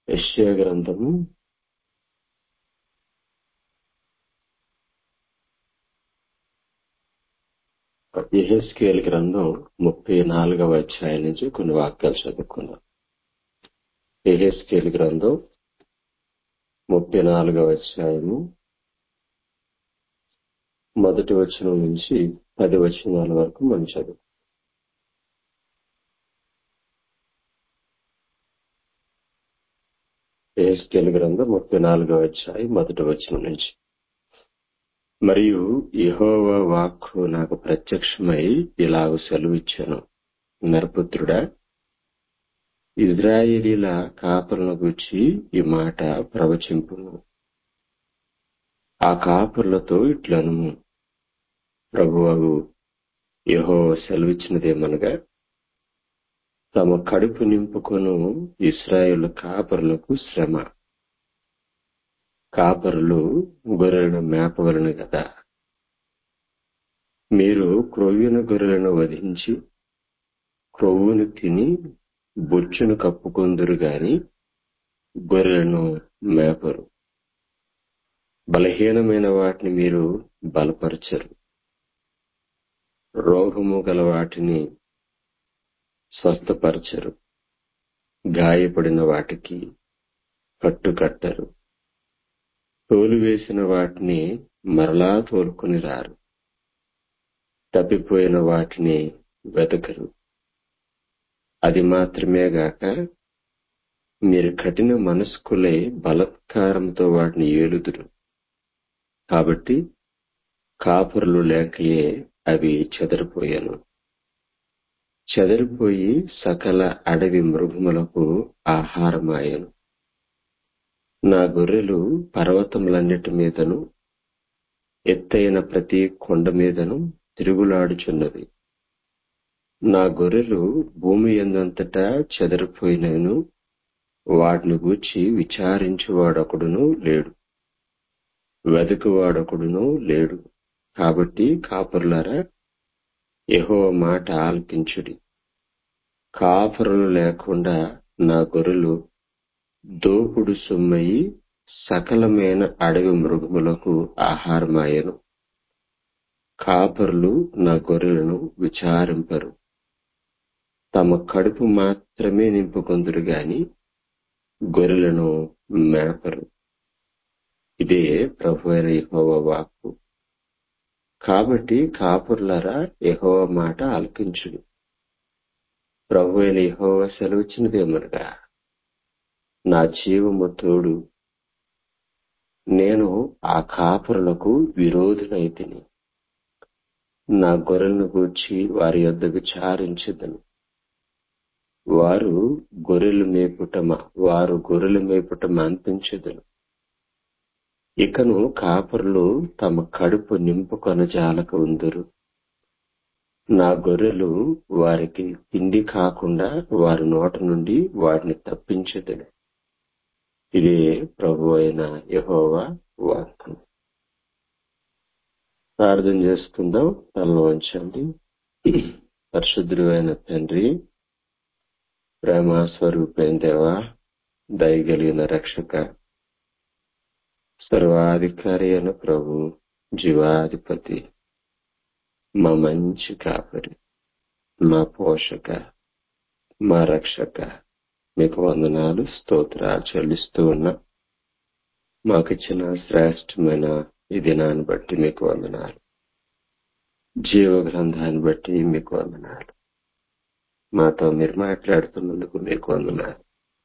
యెషయా గ్రంథము యెహెజ్కేల్ గ్రంథం ముప్పై నాలుగవ అధ్యాయం నుంచి కొన్ని వాక్యాలు చదువుకున్నాం యెహెజ్కేల్ గ్రంథం ముప్పై నాలుగవ అధ్యాయము మొదటి వచనం నుంచి పది వచనాల వరకు మనం చదువు యెహెజ్కేల్ గ్రంథం ముప్పై నాలుగవ అధ్యాయం మొదటి వచనం నుంచి మరియు యెహోవా వాక్కు నాకు ప్రత్యక్షమై ఇలాగ సెలవిచ్చాను నరపుత్రుడా ఇజ్రాయేలీల కాపులను గురించి ఈ మాట ప్రవచింపును ఆ కాపుర్లతో ఇట్లను ప్రభువగు యహో సెలవిచ్చినదేమనగా తమ కడుపు నింపుకొను ఇస్రాయేల్ కాపరులకు శ్రమ కాపరులు గొర్రెలను మేపవలను కదా మీరు క్రొవ్విన గొర్రెలను వధించి క్రొవ్వును తిని బొచ్చును కప్పుకొందురు గాని గొర్రెలను మేపరు బలహీనమైన వాటిని మీరు బలపరచరు రోగము గల వాటిని స్వస్థపరచరు గాయపడిన వాటికి కట్టుకట్టరు తోలు వేసిన వాటిని మరలా తోలుకొని రారు తప్పిపోయిన వాటిని వెతకరు అది మాత్రమే గాక మీరు కఠిన మనస్కులై బలత్కారంతో వాటిని ఏలుదురు కాబట్టి కాపురులు లేకయే అవి చెదరిపోయాను చెదరిపోయి సకల అడవి మృగములకు ఆహారమాయను నా గొర్రెలు పర్వతములన్నిటి మీదను ఎత్తైన ప్రతి కొండ మీదను తిరుగులాడుచున్నది నా గొర్రెలు భూమి ఎందంతటా చెదరిపోయినను వాటిని గూర్చి విచారించువాడొకడును లేడు వెదకువాడొకడును లేడు కాబట్టి కాపురులారా యహో మాట ఆలకించుడి కాపురులు లేకుండా నా గొర్రెలు దోపుడు సొమ్మయి సకలమైన అడవి మృగములకు ఆహారమాయను కాపరులు నా గొర్రెలను విచారింపరు తమ కడుపు మాత్రమే నింపుకొందురు గాని గొర్రెలను మేపరు ఇదే ప్రభు అయిన యహోవ వాక్కు కాబట్టి కాపుర్లరా యహోవ మాట ఆలకించుడు ప్రభు అయిన యహోవ సెలవిచ్చినదేమనగా నా జీవము తోడు నేను ఆ కాపురులకు విరోధునైతిని నా గొర్రెలను గూర్చి వారి యొద్ద విచారించదను వారు గొర్రెలు మేపుటమ వారు గొర్రెలు మేపుటమ అనిపించదను ఇకను కాపరులు తమ కడుపు నింపుకొన జాలక ఉందరు నా గొర్రెలు వారికి తిండి కాకుండా వారి నోట నుండి వాటిని తప్పించదను ఇదే ప్రభు అయిన యహోవా వాక్యం ప్రార్థన చేసుకుందాం తలను వంచండి పరిశుద్ధుడు అయిన తండ్రి ప్రేమ స్వరూపైన దేవా దయగలిగిన రక్షక సర్వాధికారి అయిన ప్రభు జీవాధిపతి మా మంచి కాపరి మా పోషక మా రక్షక మీకు వందనాలు స్తోత్రాలు చెల్లిస్తూ ఉన్నా మాకిచ్చిన శ్రేష్టమైన ఈ దినాన్ని బట్టి మీకు వందనాలు జీవ గ్రంథాన్ని బట్టి మీకు వందనాలు మాతో మీరు మాట్లాడుతున్నందుకు మీకు వందనాలు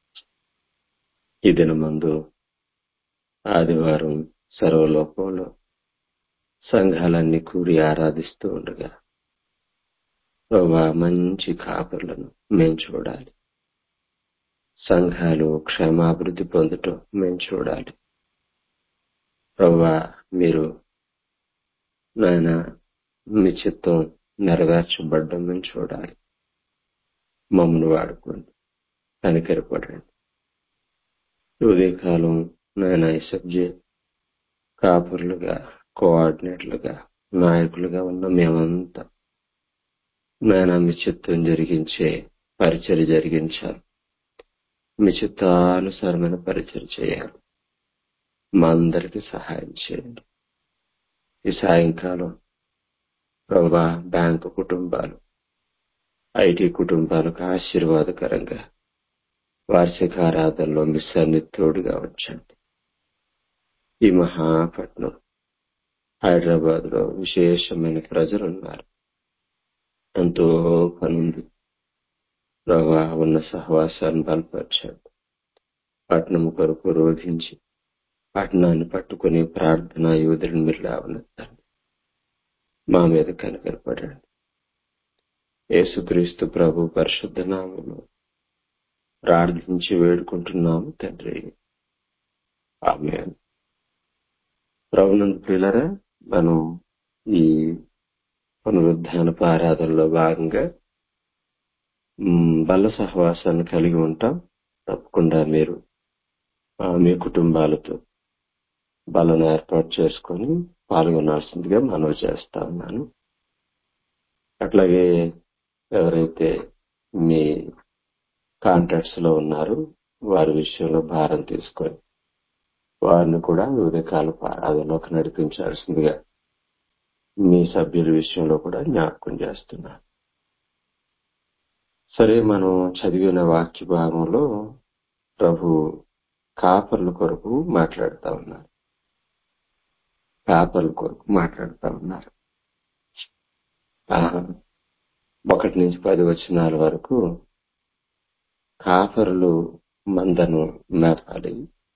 ఈ దినమందు ఆదివారం సర్వలోకంలో సంఘాలన్నీ కూడి ఆరాధిస్తూ ఉండగా ప్రభా మంచి కాపర్లను మేము చూడాలి సంఘాలు క్షేమాభివృద్ధి పొందటం మేము చూడాలి ప్రభా మీరు నాయన మీ చిత్తం నెరవేర్చబడ్డం మేము చూడాలి మమ్మల్ని వాడుకోండి కనికరపడండి ఉదయకాలం నాయన సబ్జె కాపురులుగా కోఆర్డినేటర్లుగా నాయకులుగా ఉన్న మేమంతా నాయన మీ చిత్తం జరిగించే పరిచయం జరిగించాలి మీ చిత్తానుసారమైన పరిచయం చేయాలి మా అందరికి సహాయం చేయండి ఈ సాయంకాలం ప్రభా బ్యాంకు కుటుంబాలు ఐటీ కుటుంబాలకు ఆశీర్వాదకరంగా వార్షిక ఆరాధనలో మీ సన్నిధోడుగా ఉంచండి ఈ మహాపట్నం హైదరాబాద్ లో విశేషమైన ప్రజలు ఉన్నారు ఎంతో పనుంది ప్రభా ఉన్న సహవాసాన్ని బలపరచండి పట్టణం కొరకు రోధించి పట్టణాన్ని పట్టుకుని ప్రార్థన యోధులను మీరు లేవనెత్తండి మా మీద కనికరపడండి యేసుక్రీస్తు ప్రభు పరిశుద్ధ నామంలో ప్రార్థించి వేడుకుంటున్నాము తండ్రి ఆమె ప్రభునందు పిల్లరా మనం ఈ పునరుద్ధాన ఆరాధనలో భాగంగా మ్, బల్ల సహవాసాన్ని కలిగి ఉంటాం తప్పకుండా మీరు ఆ, మీ కుటుంబాలతో బలను ఏర్పాటు చేసుకొని పాల్గొనాల్సిందిగా మనవి చేస్తా ఉన్నాను అట్లాగే ఎవరైతే మీ కాంటాక్ట్స్ లో ఉన్నారో వారి విషయంలో భారం తీసుకొని వారిని కూడా వివిధ కాలపు ఆరాధనలోకి నడిపించాల్సిందిగా మీ సభ్యుల విషయంలో కూడా జ్ఞాపకం చేస్తున్నాను సరే మనం చదివిన వాక్య భాగంలో ప్రభు కాపర్ల కొరకు మాట్లాడుతా ఉన్నారు కాపర్ల కొరకు మాట్లాడుతా ఉన్నారు ఆ, ఒకటి నుంచి పది వచనాల వరకు కాపర్లు మందను మేపాలి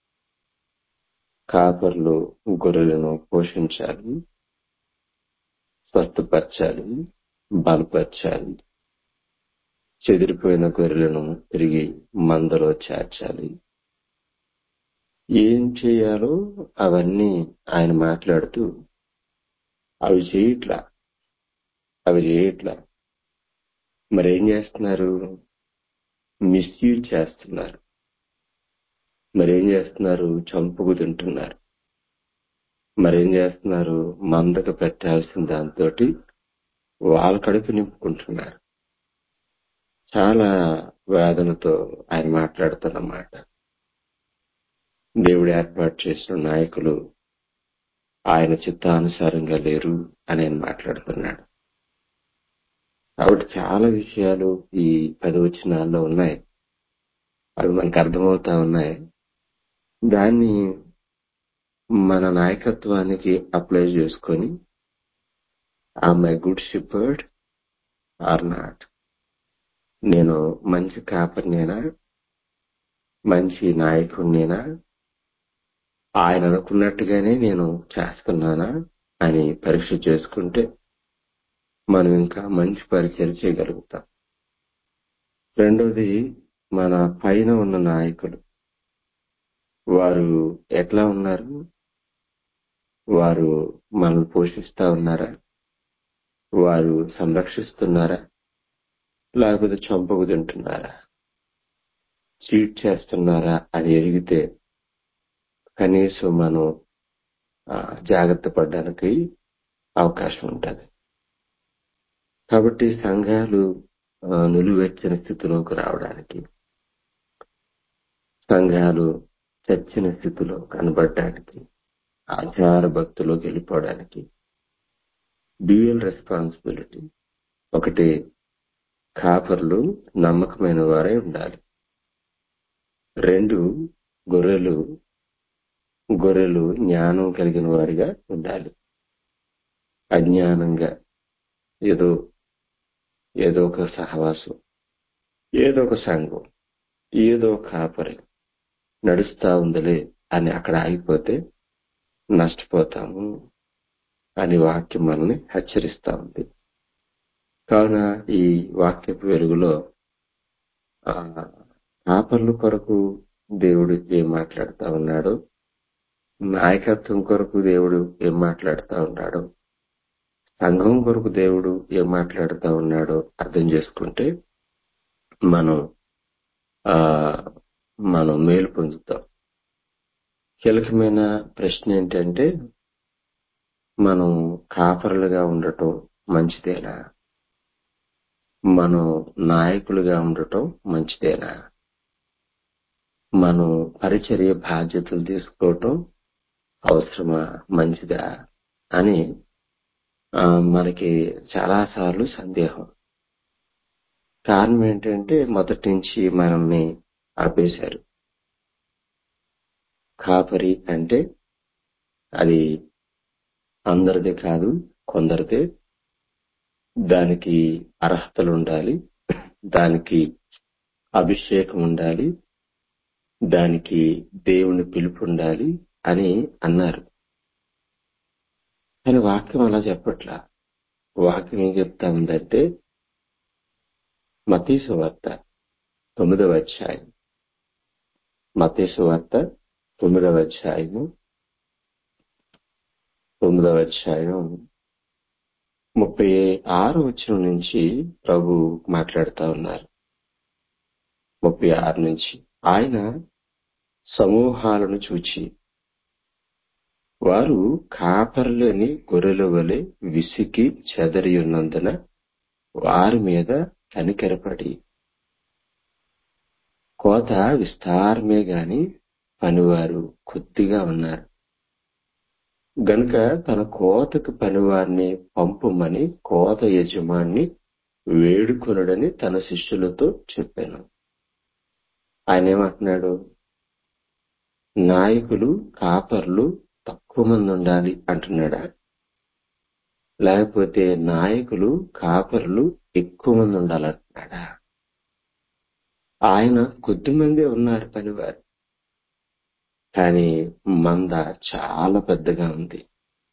కాపర్లు గొర్రెలను పోషించాలి స్వస్థపరచాలి బలపరచాలి చెదిరిపోయిన గొర్రెలను తిరిగి మందలో చేర్చాలి ఏం చేయాలో అవన్నీ ఆయన మాట్లాడుతూ అవి చేయట్లా అవి చేయట్లా మరేం చేస్తున్నారు మిస్యూజ్ చేస్తున్నారు మరేం చేస్తున్నారు చంపుకు తింటున్నారు మరేం చేస్తున్నారు మందకు పెట్టాల్సిన దాంతో వాళ్ళ కడుపు నింపుకుంటున్నారు చాలా వేదనతో ఆయన మాట్లాడుతున్నమాట దేవుడు ఏర్పాటు చేసిన నాయకులు ఆయన చిత్తానుసారంగా లేరు అని ఆయన మాట్లాడుతున్నాడు కాబట్టి చాలా విషయాలు ఈ పదవచనాల్లో ఉన్నాయి అవి మనకు అర్థమవుతా ఉన్నాయి దాన్ని మన నాయకత్వానికి అప్లై చేసుకొని ఆమె గుడ్ షిపర్డ్ ఆర్ నాట్ నేను మంచి కాపర్నేనా మంచి నాయకుడినేనా ఆయన అనుకున్నట్టుగానే నేను చేస్తున్నానా అని పరీక్ష చేసుకుంటే మనం ఇంకా మంచి పరిచయం చేయగలుగుతాం రెండోది మన పైన ఉన్న నాయకులు వారు ఎట్లా ఉన్నారు వారు మనల్ని పోషిస్తా ఉన్నారా వారు సంరక్షిస్తున్నారా లేకపోతే చంపకు తింటున్నారా చీట్ చేస్తున్నారా అని ఎరిగితే కనీసం మనం ఆ, జాగ్రత్త పడడానికి అవకాశం ఉంటుంది కాబట్టి సంఘాలు ఆ, నిలువెచ్చని స్థితిలోకి రావడానికి సంఘాలు చచ్చిన స్థితిలో కనబడడానికి ఆచార భక్తిలోకి వెళ్ళిపోవడానికి డ్యూయల్ రెస్పాన్సిబిలిటీ ఒకటి కాపర్లు నమ్మకమైన వారే ఉండాలి రెండు గొర్రెలు గొర్రెలు జ్ఞానం కలిగిన వారిగా ఉండాలి అజ్ఞానంగా ఏదో ఏదో ఒక సహవాసం ఏదో ఒక సంఘం ఏదో ఒక కాపరి నడుస్తా ఉందిలే అని అక్కడ ఆగిపోతే నష్టపోతాము అని వాక్యం మనల్ని హెచ్చరిస్తా ఉంది కావున ఈ వాక్యపు వెలుగులో ఆ కాపర్ల కొరకు దేవుడు ఏం మాట్లాడుతా ఉన్నాడో నాయకత్వం కొరకు దేవుడు ఏం మాట్లాడుతా ఉన్నాడో సంఘం కొరకు దేవుడు ఏం మాట్లాడుతా ఉన్నాడో అర్థం చేసుకుంటే మనం ఆ మనం మేలు పొందుతాం కీలకమైన ప్రశ్న ఏంటంటే మనం కాపరులుగా ఉండటం మంచిదేనా మనం నాయకులుగా ఉండటం మంచిదేనా మనం పరిచర్య బాధ్యతలు తీసుకోవటం అవసరమా మంచిదా అని ఆ, మనకి చాలా సార్లు సందేహం కారణం ఏంటంటే మొదటి నుంచి మనల్ని ఆపేశారు కాపరి అంటే అది అందరిది కాదు కొందరిదే దానికి అర్హతలు ఉండాలి దానికి అభిషేకం ఉండాలి దానికి దేవుని పిలుపు ఉండాలి అని అన్నారు కానీ వాక్యం అలా చెప్పట్లా వాక్యం ఏం చెప్తా ఉందంటే మతీసు వార్త తొమ్మిదవ అధ్యాయం మతీసు వార్త తొమ్మిదవ అధ్యాయము తొమ్మిదవ అధ్యాయం ముప్పై ఆరు వచ్చిన నుంచి ప్రభు మాట్లాడుతా ఉన్నారు ముప్పై ఆరు నుంచి ఆయన సమూహాలను చూచి వారు కాపర్లేని గొర్రెల వలె విసికి చెదరి ఉన్నందున వారి మీద కనికరపడి కోత విస్తారమే గాని పనివారు కొద్దిగా ఉన్నారు గనుక తన కోతకు పనివారిని పంపుమని కోత యజమాన్ని వేడుకొనుడని తన శిష్యులతో చెప్పాను ఆయన ఏమంటున్నాడు నాయకులు కాపర్లు తక్కువ మంది ఉండాలి అంటున్నాడా లేకపోతే నాయకులు కాపర్లు ఎక్కువ మంది ఉండాలంటున్నాడా ఆయన కొద్ది మందే ఉన్నారు పనివారు కానీ మంద చాలా పెద్దగా ఉంది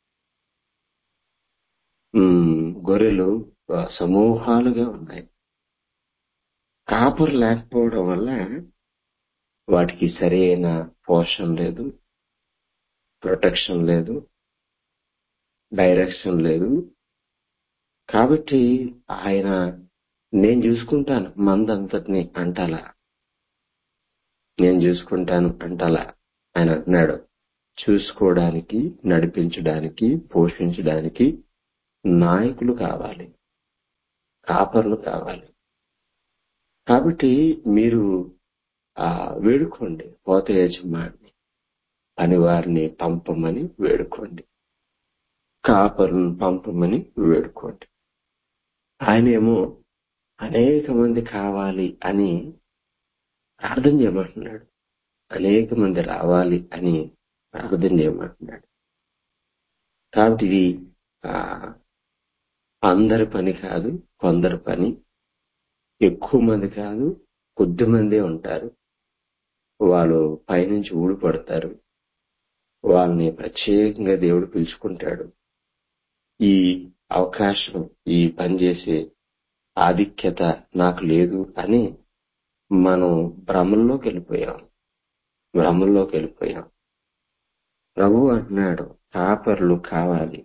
ఉమ్, గొర్రెలు ఆ, సమూహాలుగా ఉన్నాయి కాపరు లేకపోవడం వల్ల వాటికి సరైన పోషణ లేదు ప్రొటెక్షన్ లేదు డైరెక్షన్ లేదు కాబట్టి ఆయన నేను చూసుకుంటాను మందంతటిని అంటాలా నేను చూసుకుంటాను అంటాలా ఆయన అంటున్నాడు చూసుకోవడానికి నడిపించడానికి పోషించడానికి నాయకులు కావాలి కాపర్లు కావాలి కాబట్టి మీరు ఆ వేడుకోండి పోత యజమాని అని వారిని పంపమని వేడుకోండి కాపరులను పంపమని వేడుకోండి ఆయనేమో అనేక మంది కావాలి అని ప్రార్థన చేయమంటున్నాడు అనేక మంది రావాలి అని ప్రార్థన చేయమంటున్నాడు కాబట్టి ఇది ఆ, అందరి పని కాదు కొందరి పని ఎక్కువ మంది కాదు కొద్ది మందే ఉంటారు వాళ్ళు పైనుంచి ఊడిపడతారు వాళ్ళని ప్రత్యేకంగా దేవుడు పిలుచుకుంటాడు ఈ అవకాశం ఈ పని చేసే ఆధిక్యత నాకు లేదు అని మనం భ్రమంలోకి వెళ్ళిపోయాం భ్రమంలోకి వెళ్ళిపోయాం ప్రభు అంటున్నాడు కాపర్లు కావాలి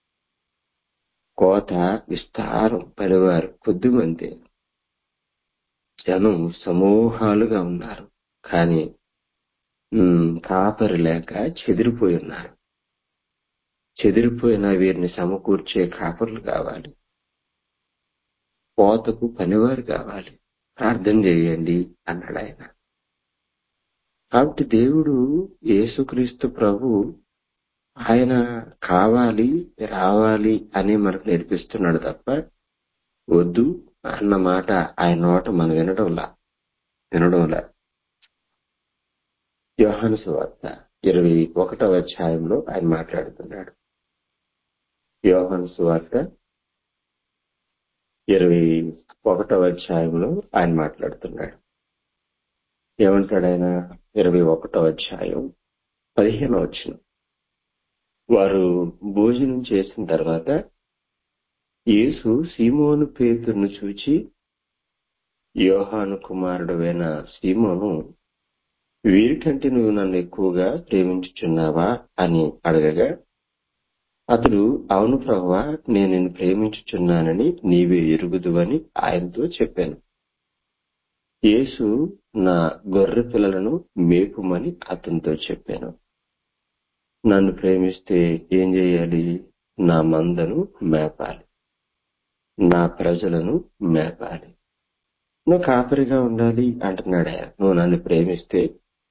కోత విస్తారం పరివారు కొద్దిమంది జనం సమూహాలుగా ఉన్నారు కానీ ఉమ్, కాపరి లేక చెదిరిపోయి ఉన్నారు చెదిరిపోయిన వీరిని సమకూర్చే కాపర్లు కావాలి కోతకు పనివారు కావాలి ప్రార్థన చేయండి అన్నాడు ఆయన కాబట్టి దేవుడు యేసుక్రీస్తు ప్రభు ఆయన కావాలి రావాలి అని మనకు నేర్పిస్తున్నాడు తప్ప వద్దు అన్న మాట ఆయన నోట మనం వినడంలా వినడంలా యోహాను సువార్త ఇరవై ఒకటవ అధ్యాయంలో ఆయన మాట్లాడుతున్నాడు యోహాను సువార్త ఇరవై ఒకటవ అధ్యాయంలో ఆయన మాట్లాడుతున్నాడు ఏమంటాడు ఆయన ఇరవై ఒకటవ అధ్యాయం పదిహేనవ వచ్చిన వారు భోజనం చేసిన తర్వాత యేసు సీమోను పేతురును చూచి యోహాను కుమారుడవైన సీమోను వీరికంటే నువ్వు నన్ను ఎక్కువగా ప్రేమించుచున్నావా అని అడగగా అతడు అవును ప్రభువా నేను నిన్ను ప్రేమించుచున్నానని నీవే ఎరుగుదువని ఆయనతో చెప్పాను యేసు నా గొర్రె పిల్లలను మేపుమని అతనితో చెప్పాను నన్ను ప్రేమిస్తే ఏం చేయాలి నా మందను మేపాలి నా ప్రజలను మేపాలి నువ్వు కాపరిగా ఉండాలి అంటున్నాడు ఆయన నువ్వు నన్ను ప్రేమిస్తే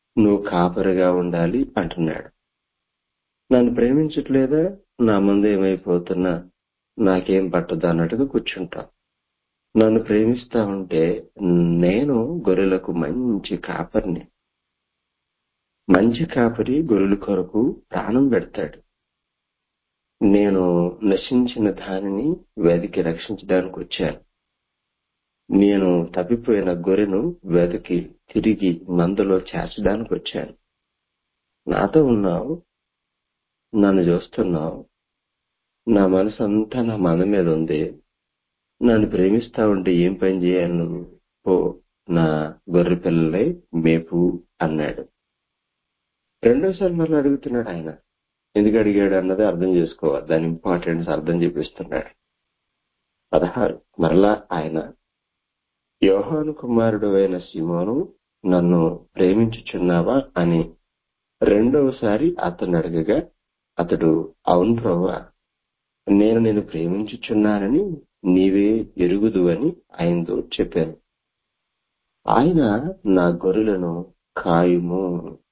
నువ్వు కాపరిగా ఉండాలి అంటున్నాడు నన్ను ప్రేమించట్లేదా నా ముందు ఏమైపోతున్నా నాకేం పట్టదు అన్నట్టుగా కూర్చుంటాం నన్ను ప్రేమిస్తా ఉంటే నేను గొర్రెలకు మంచి కాపరిని మంచి కాపరి గొర్రెల కొరకు ప్రాణం పెడతాడు నేను నశించిన దానిని వెతికి రక్షించడానికి వచ్చాను నేను తప్పిపోయిన గొర్రెను వెతికి తిరిగి మందలో చేర్చడానికి వచ్చాను నాతో ఉన్నావు నన్ను చూస్తున్నావు నా మనసు అంతా నా మన మీద ఉంది నన్ను ప్రేమిస్తా ఉంటే ఏం పని చేయాలి నువ్వు ఓ నా గొర్రె పిల్లలై మేపు అన్నాడు రెండోసారి మళ్ళీ అడుగుతున్నాడు ఆయన ఎందుకు అడిగాడు అన్నది అర్థం చేసుకోవాలి దాని ఇంపార్టెన్స్ అర్థం చూపిస్తున్నాడు పదహారు మరలా ఆయన యోహాను కుమారుడు అయిన సిమోను నన్ను ప్రేమించుచున్నావా అని రెండవసారి అతను అడగగా అతడు అవును ప్రభా నేను నేను ప్రేమించుచున్నానని నీవే ఎరుగుదు అని ఆయనతో చెప్పాను ఆయన నా గొర్రెలను కాయుము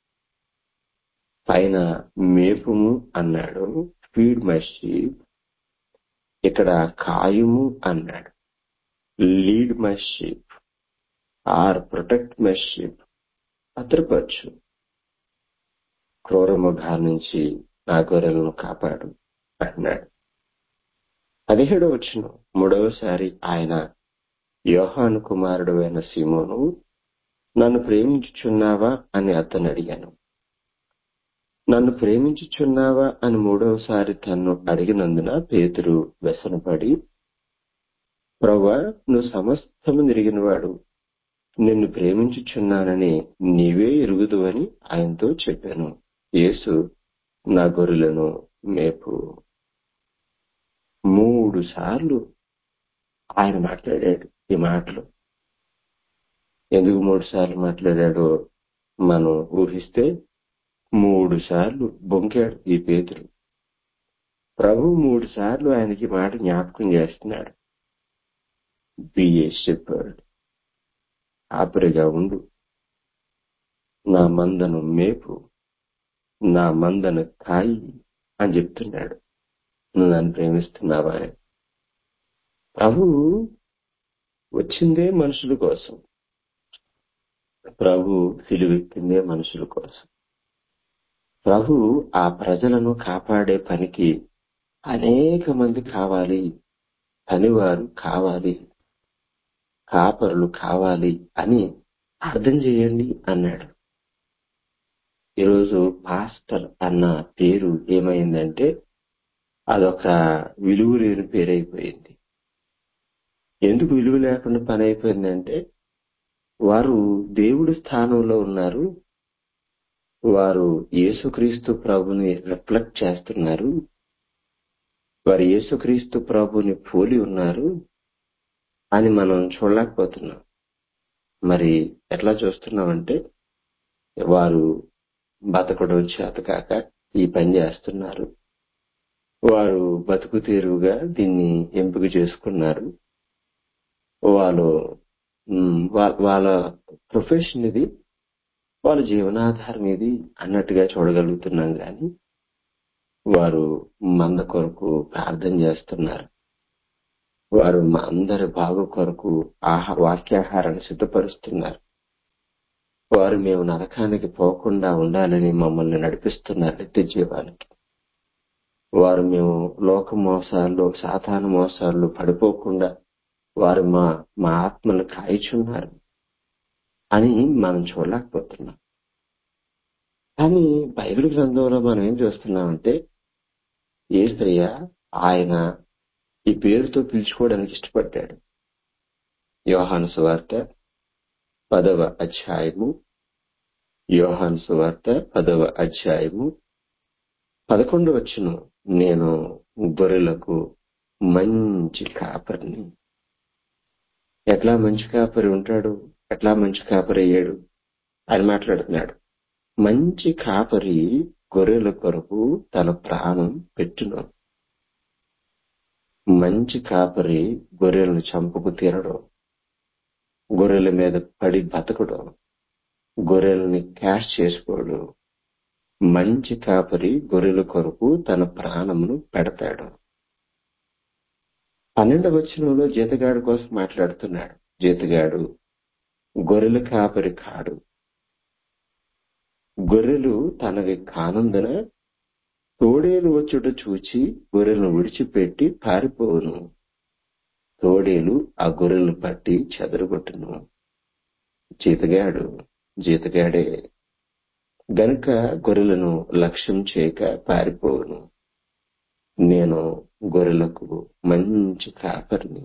పైన మేపుము అన్నాడు ఫీడ్ మై షీప్ ఇక్కడ కాయుము అన్నాడు lead my sheep or protect my sheep భద్రపరచు క్రూరముఖాల నుంచి నా గొర్రెలను కాపాడు అన్నాడు పదిహేడో వచ్చిన మూడవసారి ఆయన యోహాను కుమారుడు అయిన సీమోను నన్ను ప్రేమించుచున్నావా అని అతను అడిగాను నన్ను ప్రేమించుచున్నావా అని మూడవసారి తన్ను అడిగినందున పేతురు వ్యసనపడి ప్రవ్వా నువ్వు సమస్తము నిరిగినవాడు నిన్ను ప్రేమించుచున్నానని నీవే ఎరుగుదు అని ఆయనతో చెప్పాను యేసు నా గొర్రెలను మేపు మూడు సార్లు ఆయన మాట్లాడాడు ఈ మాటలు ఎందుకు మూడు సార్లు మాట్లాడాడో మనం ఊహిస్తే మూడు సార్లు బొంకాడు ఈ పేతురు ప్రభు మూడు సార్లు ఆయనకి మాట జ్ఞాపకం చేస్తున్నాడు బిఏ షెపర్డ్ ఆపరిగా ఉండు నా మందను మేపు నా మందను కాయి అని చెప్తున్నాడు నువ్వు నన్ను ప్రేమిస్తున్నావా అని ప్రభు వచ్చిందే మనుషుల కోసం ప్రభు సిలువెత్తిందే మనుషుల కోసం ప్రభు ఆ ప్రజలను కాపాడే పనికి అనేక మంది కావాలి పనివారు కావాలి కాపరులు కావాలి అని అర్థం చేయండి అన్నాడు ఈరోజు పాస్టర్ అన్న పేరు ఏమైందంటే అదొక విలువ లేని పేరైపోయింది ఎందుకు విలువ లేకుండా పని అయిపోయిందంటే వారు దేవుడి స్థానంలో ఉన్నారు వారు యేసుక్రీస్తు ప్రభుని రిఫ్లెక్ట్ చేస్తున్నారు వారు యేసుక్రీస్తు ప్రభుని పోలి ఉన్నారు అని మనం చూడలేకపోతున్నాం మరి ఎట్లా చూస్తున్నామంటే వారు బతకడం చేతకాక ఈ పని చేస్తున్నారు వారు బతుకు తీరుగా దీన్ని ఎంపిక చేసుకున్నారు వాళ్ళు ఉమ్, వా- వాళ్ళ ప్రొఫెషన్ ఇది వాళ్ళ జీవనాధారం ఇది అన్నట్టుగా చూడగలుగుతున్నాం కానీ వారు మంద కొరకు ప్రార్థన చేస్తున్నారు వారు మా అందరి బాగు కొరకు ఆహా వాక్యాహారాన్ని సిద్ధపరుస్తున్నారు వారు మేము నరకానికి పోకుండా ఉండాలని మమ్మల్ని నడిపిస్తున్నారు నిత్య జీవానికి వారు మేము లోక మోసాల్లో సాధారణ మోసాల్లో పడిపోకుండా వారు మా మా ఆత్మను కాయిచున్నారు అని మనం చూడలేకపోతున్నాం కానీ బైబిల్ గ్రంథంలో మనం ఏం చూస్తున్నామంటే ఏసయ్య ఆయన ఈ పేరుతో పిలుచుకోవడానికి ఇష్టపడ్డాడు యోహాను సువార్త పదవ అధ్యాయము యోహాను సువార్త పదవ అధ్యాయము పదకొండు వచ్చును నేను గొర్రెలకు మంచి కాపరిని ఎట్లా మంచి కాపరి ఉంటాడు ఎట్లా మంచి కాపరి అయ్యాడు అని మాట్లాడుతున్నాడు మంచి కాపరి గొర్రెల కొరకు తన ప్రాణం పెట్టును మంచి కాపరి గొర్రెలను చంపుకు తీరడం గొర్రెల మీద పడి బతకడం గొర్రెల్ని క్యాష్ చేసుకోడు మంచి కాపరి గొర్రెల కొరకు తన ప్రాణమును పెడతాడు పన్నెండవ వచనంలో జీతగాడు కోసం మాట్లాడుతున్నాడు జీతగాడు గొర్రెల కాపరి కాడు గొర్రెలు తనవి కానందున తోడేలు వచ్చుట చూచి గొర్రెలను విడిచిపెట్టి పారిపోవును తోడేలు ఆ గొర్రెలను పట్టి చెదరగొట్టును జీతగాడు జీతగాడే గనుక గొర్రెలను లక్ష్యం చేయక పారిపోవును నేను గొర్రెలకు మంచి కాపరిని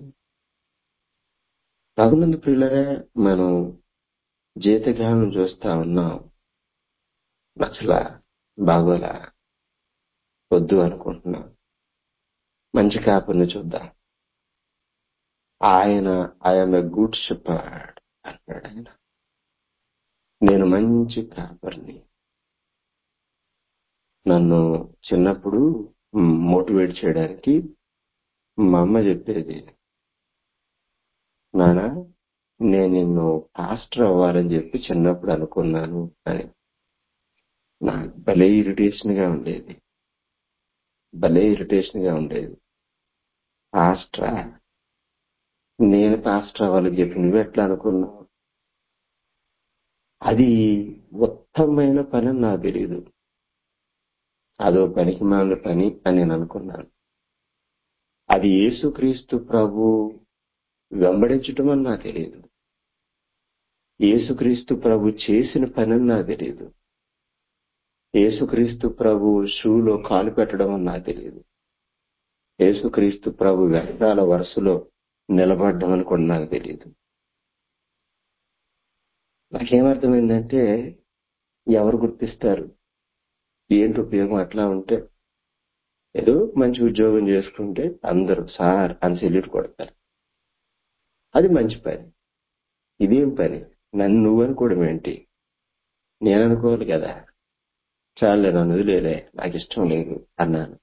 పదమంది పిల్లరా మనం జీతగాలను చూస్తా ఉన్నాం నచ్చలా బాగోలా వద్దు అనుకుంటున్నాం మంచి కాపరిని చూద్దాం ఆయన ఐఎమ్ ఎ గుడ్ షెపర్డ్ అన్నాడు ఆయన నేను మంచి కాపరిని నన్ను చిన్నప్పుడు మోటివేట్ చేయడానికి మా అమ్మ చెప్పేది నానా నేను నిన్ను పాస్టర్ అవ్వాలని చెప్పి చిన్నప్పుడు అనుకున్నాను అని నాకు భలే ఇరిటేషన్ గా ఉండేది భలే ఇరిటేషన్ గా ఉండేది పాస్టరా నేను పాస్టర్ అవ్వాలని చెప్పి నువ్వు ఎట్లా అనుకున్నావు అది ఉత్తమమైన పని అని నాకు తెలియదు అదో పనికి మాలిన పని అని నేను అనుకున్నాను అది యేసుక్రీస్తు ప్రభు వెంబడించటం అని నాకు తెలియదు యేసుక్రీస్తు ప్రభు చేసిన పని అని నాకు తెలియదు యేసుక్రీస్తు ప్రభు షూలో కాలు పెట్టడం అని నాకు తెలియదు యేసుక్రీస్తు ప్రభు వ్యర్థాల వరుసలో నిలబడడం అని కూడా నాకు తెలియదు నాకేమర్థమైందంటే ఎవరు గుర్తిస్తారు ఏంటి ఉపయోగం అట్లా ఉంటే ఏదో మంచి ఉద్యోగం చేసుకుంటే అందరూ సార్ అని సెల్యూట్ కొడతారు అది మంచి పని ఇదేం పని నన్ను నువ్వు అనుకోవడం ఏంటి నేను అనుకోవాలి కదా చాలే నన్ను వదిలేదే నాకు ఇష్టం లేదు అన్నాను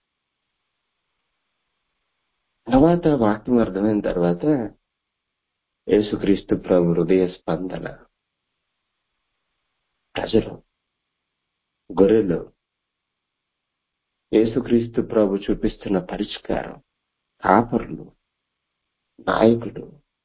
తర్వాత వాక్యం అర్థమైన తర్వాత యేసుక్రీస్తు ప్రభు హృదయ స్పందన ప్రజలు గొర్రెలు యేసుక్రీస్తు ప్రభు చూపిస్తున్న పరిష్కారం కాపర్లు నాయకుడు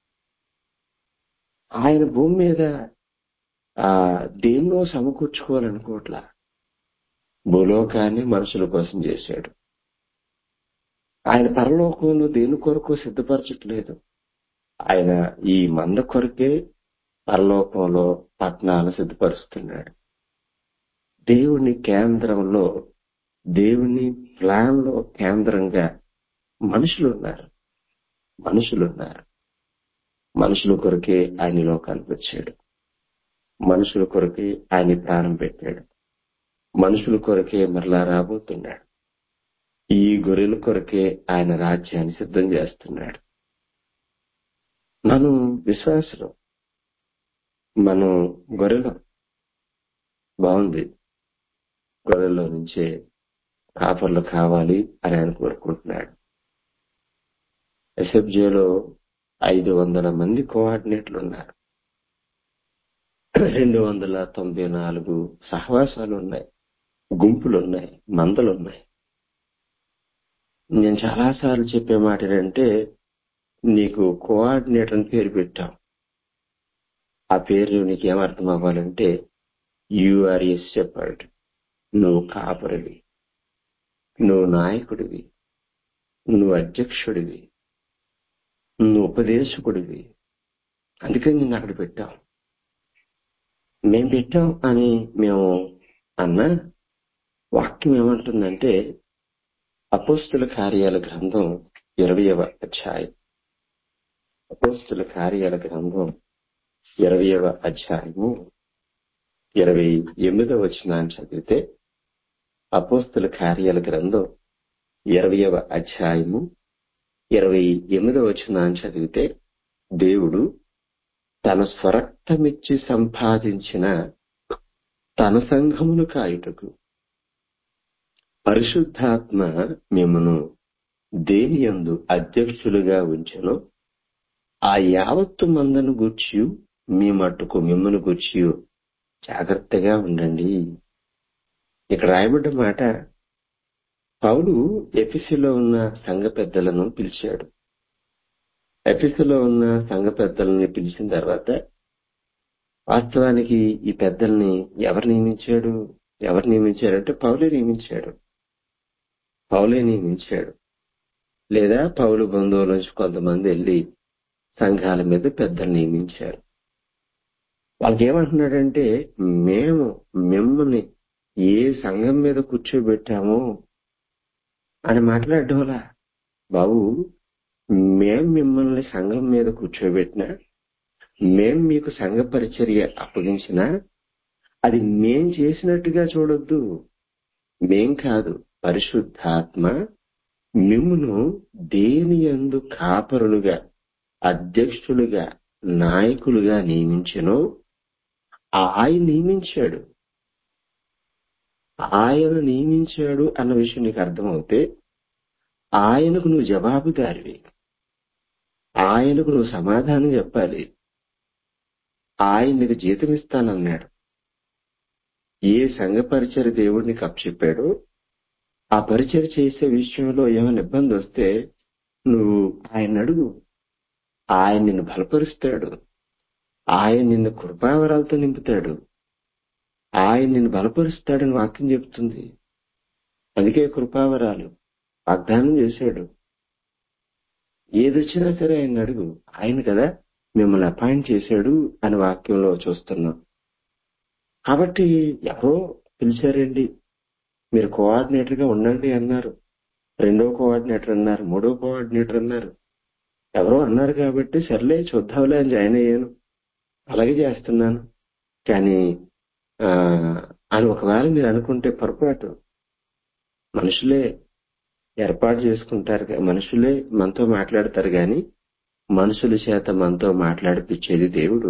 ఆయన భూమి మీద ఆ దేన్నో సమకూర్చుకోవాలనుకోవట్లా భూలోకాన్ని మనుషుల కోసం చేశాడు ఆయన పరలోకంలో దేని కొరకు సిద్ధపరచట్లేదు ఆయన ఈ మంద కొరకే పరలోకంలో పట్టణాలు సిద్ధపరుస్తున్నాడు దేవుని కేంద్రంలో దేవుని ప్లాన్ లో కేంద్రంగా మనుషులు ఉన్నారు మనుషులు ఉన్నారు మనుషుల కొరకే ఆయన లోకానికి వచ్చాడు మనుషుల కొరకే ఆయన ప్రాణం పెట్టాడు మనుషుల కొరకే మరలా రాబోతున్నాడు ఈ గొర్రెల కొరకే ఆయన రాజ్యాన్ని సిద్ధం చేస్తున్నాడు మనం విశ్వాసులు మనం గొర్రెలం బాగుంది గొర్రెల్లో నుంచే కాపర్లు కావాలి అని ఆయన కోరుకుంటున్నాడు ఎస్ఎఫ్జేలో ఐదు వందల మంది కోఆర్డినేట్లు ఉన్నారు రెండు వందల తొంభై నాలుగు సహవాసాలు ఉన్నాయి గుంపులు ఉన్నాయి మందలు ఉన్నాయి నేను చాలాసార్లు చెప్పే మాట ఏంటంటే నీకు కోఆర్డినేటర్ అని పేరు పెట్టాం ఆ పేరు నీకేమర్థం అవ్వాలంటే యూఆర్ఎస్ చెప్పాడు నువ్వు కాపరివి నువ్వు నాయకుడివి నువ్వు అధ్యక్షుడివి నువ్వు ఉపదేశకుడివి అందుకని నిన్ను అక్కడ పెట్టాం మేం పెట్టాం అని మేము అన్న వాక్యం ఏమంటుందంటే అపోస్తుల కార్యాల గ్రంథం ఇరవయవ అధ్యాయం అపోస్తుల కార్యాల గ్రంథం ఇరవయవ అధ్యాయము ఇరవై ఎనిమిదవ వచనాన్ని చదివితే అపోస్తుల కార్యాల గ్రంథం ఇరవయవ అధ్యాయము ఇరవై ఎనిమిదవ వచనాన్ని చదివితే దేవుడు తన స్వరక్తమిచ్చి సంపాదించిన తన సంఘమును కాయుటకు పరిశుద్ధాత్మ మిమ్మను దేని యందు అధ్యక్షులుగా ఉంచెను ఆ యావత్తు మందను గూర్చి మీ మట్టుకు మిమ్మను గూర్చి జాగ్రత్తగా ఉండండి ఇక్కడ రాయబడ్డ మాట పౌలు ఎఫిసిలో ఉన్న సంఘ పెద్దలను పిలిచాడు ఎఫిసిలో ఉన్న సంఘ పెద్దలని పిలిచిన తర్వాత వాస్తవానికి ఈ పెద్దల్ని ఎవరు నియమించాడు ఎవరు నియమించారంటే పౌలే నియమించాడు పౌలే నియమించాడు లేదా పౌలు బంధువుల నుంచి కొంతమంది వెళ్ళి సంఘాల మీద పెద్దలు నియమించారు వాళ్ళకి ఏమంటున్నాడంటే మేము మిమ్మల్ని ఏ సంఘం మీద కూర్చోబెట్టామో అని మాట్లాడడంలా బాబు మేం మిమ్మల్ని సంఘం మీద కూర్చోబెట్టినా మేం మీకు సంఘ పరిచర్య అప్పగించినా అది మేం చేసినట్టుగా చూడొద్దు మేం కాదు పరిశుద్ధాత్మ మిమ్మును దేని యందు కాపరులుగా అధ్యక్షులుగా నాయకులుగా నియమించను ఆయన నియమించాడు ఆయన నియమించాడు అన్న విషయం నీకు అర్థమవుతే ఆయనకు నువ్వు జవాబుదారివి ఆయనకు నువ్వు సమాధానం చెప్పాలి ఆయన నీకు జీతం ఇస్తానన్నాడు ఏ సంఘ పరిచయ దేవుడు నీకు అప్పచెప్పాడో ఆ పరిచయం చేసే విషయంలో ఏమైనా ఇబ్బంది వస్తే నువ్వు ఆయన అడుగు ఆయన నిన్ను బలపరుస్తాడు ఆయన నిన్ను కృపావరాలతో నింపుతాడు ఆయన నిన్ను బలపరుస్తాడని వాక్యం చెప్తుంది అందుకే కృపావరాలు వాగ్దానం చేశాడు ఏదొచ్చినా సరే ఆయన అడుగు ఆయన కదా మిమ్మల్ని అపాయింట్ చేశాడు అని వాక్యంలో చూస్తున్నాం కాబట్టి ఎవరో పిలిచారండి మీరు కోఆర్డినేటర్ గా ఉండండి అన్నారు రెండో కోఆర్డినేటర్ అన్నారు మూడో కోఆర్డినేటర్ అన్నారు ఎవరో అన్నారు కాబట్టి సర్లే చూద్దాంలే అని జాయిన్ అయ్యాను అలాగే చేస్తున్నాను కానీ ఆ అని ఒకవేళ మీరు అనుకుంటే పొరపాటు మనుషులే ఏర్పాటు చేసుకుంటారు గా- మనుషులే మనతో మాట్లాడతారు గాని మనుషుల చేత మనతో మాట్లాడిపించేది దేవుడు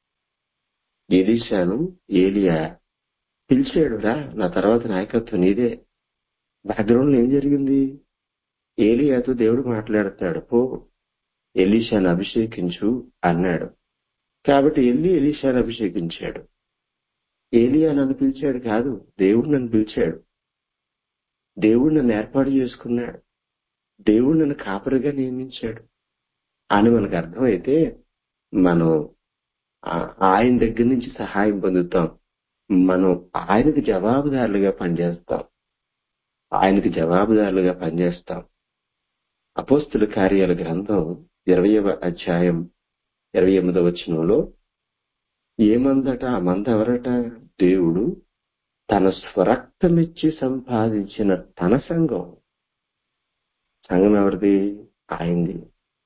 ఎలీషాను ఏలియా పిలిచాడు రా నా తర్వాత నాయకత్వం నీదే బ్యాక్గ్రౌండ్ లో ఏం జరిగింది ఏలియాతో దేవుడు మాట్లాడతాడు పో ఎలీషాను అభిషేకించు అన్నాడు కాబట్టి ఎల్లి ఎలీషాను అభిషేకించాడు ఏలియా నన్ను పిలిచాడు కాదు దేవుడు నన్ను పిలిచాడు దేవుడు నన్ను ఏర్పాటు చేసుకున్నాడు దేవుడు నన్ను కాపరిగా నియమించాడు అని మనకు అర్థమైతే మనం ఆ- ఆయన దగ్గర నుంచి సహాయం పొందుతాం మనం ఆయనకు జవాబుదారులుగా పనిచేస్తాం ఆయనకు జవాబుదారులుగా పనిచేస్తాం అపోస్తుల కార్యాల గ్రంథం ఇరవయవ అధ్యాయం ఇరవై ఎనిమిదవ వచనంలో ఏమందట ఆ మంద ఎవరట దేవుడు తన స్వరక్తమిచ్చి సంపాదించిన తన సంఘం సంఘం ఎవరిది ఆయనది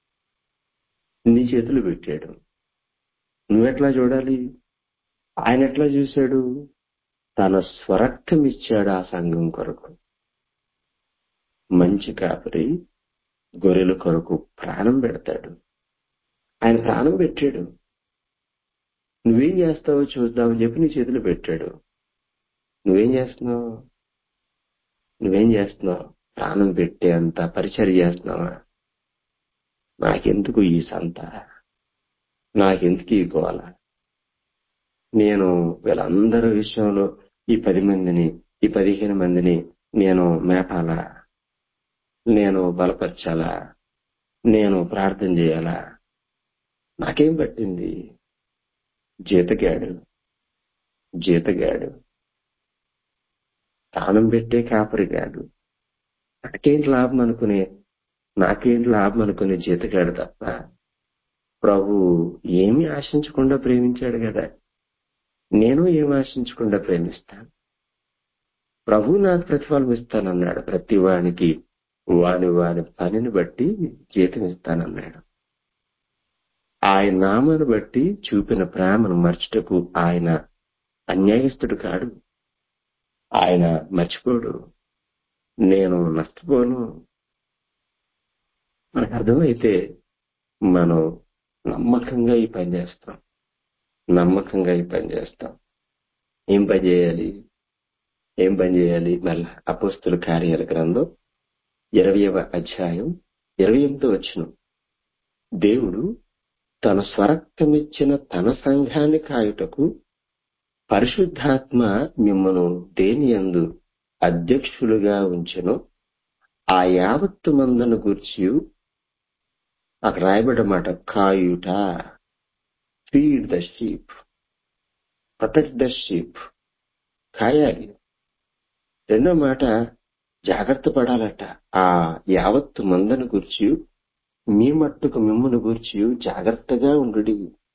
నీ చేతులు పెట్టాడు నువ్వెట్లా చూడాలి ఆయన ఎట్లా చూశాడు తన స్వరక్తం ఇచ్చాడు ఆ సంఘం కొరకు మంచి కాపరి గొర్రెల కొరకు ప్రాణం పెడతాడు ఆయన ప్రాణం పెట్టాడు నువ్వేం చేస్తావో చూద్దామని చెప్పి నీ చేతులు పెట్టాడు నువ్వేం చేస్తున్నావు నువ్వేం చేస్తున్నావు ప్రాణం పెట్టే అంత పరిచయం చేస్తున్నావా నాకెందుకు ఈ సంత నాకెందుకు ఈ గోల నేను వీళ్ళందరి విషయంలో ఈ పది మందిని ఈ పదిహేను మందిని నేను మేపాలా నేను బలపరచాలా నేను ప్రార్థన చేయాలా నాకేం పట్టింది జీతగాడు జీతగాడు ప్రాణం పెట్టే కాపరిగాడు నాకేంటి లాభం అనుకునే నాకేంటి లాభం అనుకునే జీతగాడు తప్ప ప్రభు ఏమీ ఆశించకుండా ప్రేమించాడు కదా నేను ఏం ఆశించకుండా ప్రేమిస్తాను ప్రభు నాకు ప్రతిఫలం ఇస్తానన్నాడు ప్రతి వానికి వాని వాని పనిని బట్టి జీతం ఇస్తానన్నాడు ఆయన నామను బట్టి చూపిన ప్రేమను మర్చుటకు ఆయన అన్యాయస్తుడు కాడు ఆయన మర్చిపోడు నేను నష్టపోను మనకు అర్థమైతే మనం నమ్మకంగా ఈ పని చేస్తాం నమ్మకంగా ఈ పని చేస్తాం ఏం పని చేయాలి ఏం పని చేయాలి మళ్ళా అపోస్తుల కార్యాల గ్రంథం ఇరవయవ అధ్యాయం ఇరవై ఎనిమిదో వచ్చిన దేవుడు తన స్వరక్తమిచ్చిన తన సంఘాన్ని కాయుటకు పరిశుద్ధాత్మ మిమ్మను దేని యందు అధ్యక్షులుగా ఉంచెను ఆ యావత్తు మందను గూర్చి అక్కడ రాయబడ్డమాట కాయుట feed the sheep protect the sheep కాయాలి రెండో మాట జాగ్రత్త పడాలట ఆ యావత్తు మందను గూర్చి మీ మట్టుకు మిమ్మల్ని గూర్చి జాగ్రత్తగా ఉండు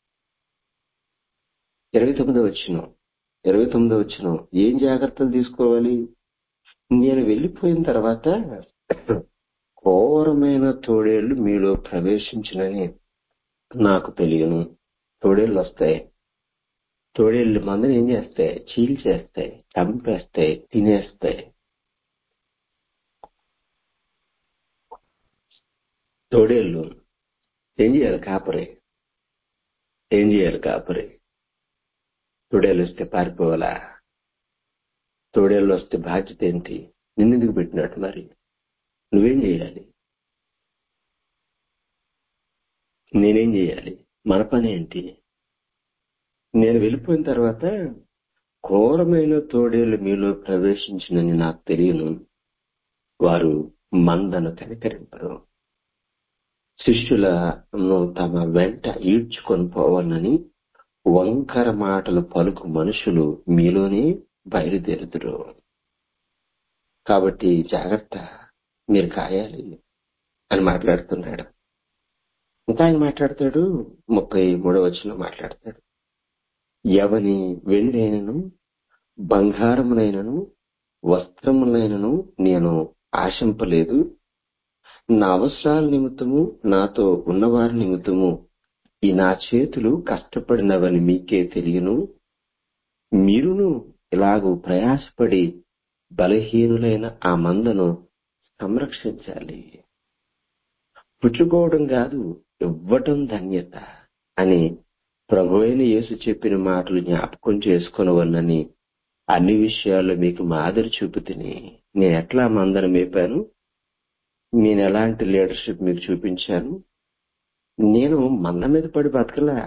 ఇరవై తొమ్మిదో వచ్చిన ఇరవై తొమ్మిదో వచ్చిన ఏం జాగ్రత్తలు తీసుకోవాలి నేను వెళ్ళిపోయిన తర్వాత ఘోరమైన తోడేళ్లు మీలో ప్రవేశించినని నాకు తెలియను తోడేళ్లు వస్తాయి తోడేళ్లు మందని ఏం చేస్తాయి చీల్చేస్తాయి చంపేస్తాయి తినేస్తాయి తోడేళ్లు ఏం చేయాలి కాపరి ఏం చేయాలి కాపరి తోడేళ్ళు వస్తే పారిపోవాలా తోడేళ్ళు వస్తే బాధ్యత ఏంటి నిన్నెందుకు పెట్టినట్టు మరి నువ్వేం చేయాలి నేనేం చేయాలి మన పని ఏంటి నేను వెళ్ళిపోయిన తర్వాత ఘోరమైన తోడేళ్లు మీలో ప్రవేశించినని నాకు తెలియను వారు మందను కనికరింపరు శిష్యులను తమ వెంట ఈడ్చుకొని పోవాలని వంకర మాటలు పలుకు మనుషులు మీలోనే బయలుదేరుదురు కాబట్టి జాగ్రత్త మీరు కాయాలి అని మాట్లాడుతున్నాడు ఇంకా ఆయన మాట్లాడతాడు ముప్పై మూడవ వచ్చిన మాట్లాడతాడు ఎవని వెండైనను బంగారమునైనను వస్త్రమునైనను నేను ఆశింపలేదు నా అవసరాల నిమిత్తము నాతో ఉన్నవారి నిమిత్తము ఈ నా చేతులు కష్టపడినవని మీకే తెలియను మీరును ఇలాగూ ప్రయాసపడి బలహీనులైన ఆ మందను సంరక్షించాలి పుచ్చుకోవడం కాదు ఇవ్వటం ధన్యత అని ప్రభు అయిన యేసు చెప్పిన మాటలు జ్ఞాపకం చేసుకునవన్నని అన్ని విషయాల్లో మీకు మాదిరి చూపుతుని నేను ఎట్లా మందను మేపాను నేను ఎలాంటి లీడర్షిప్ మీకు చూపించాను నేను మంద మీద పడి బతకలా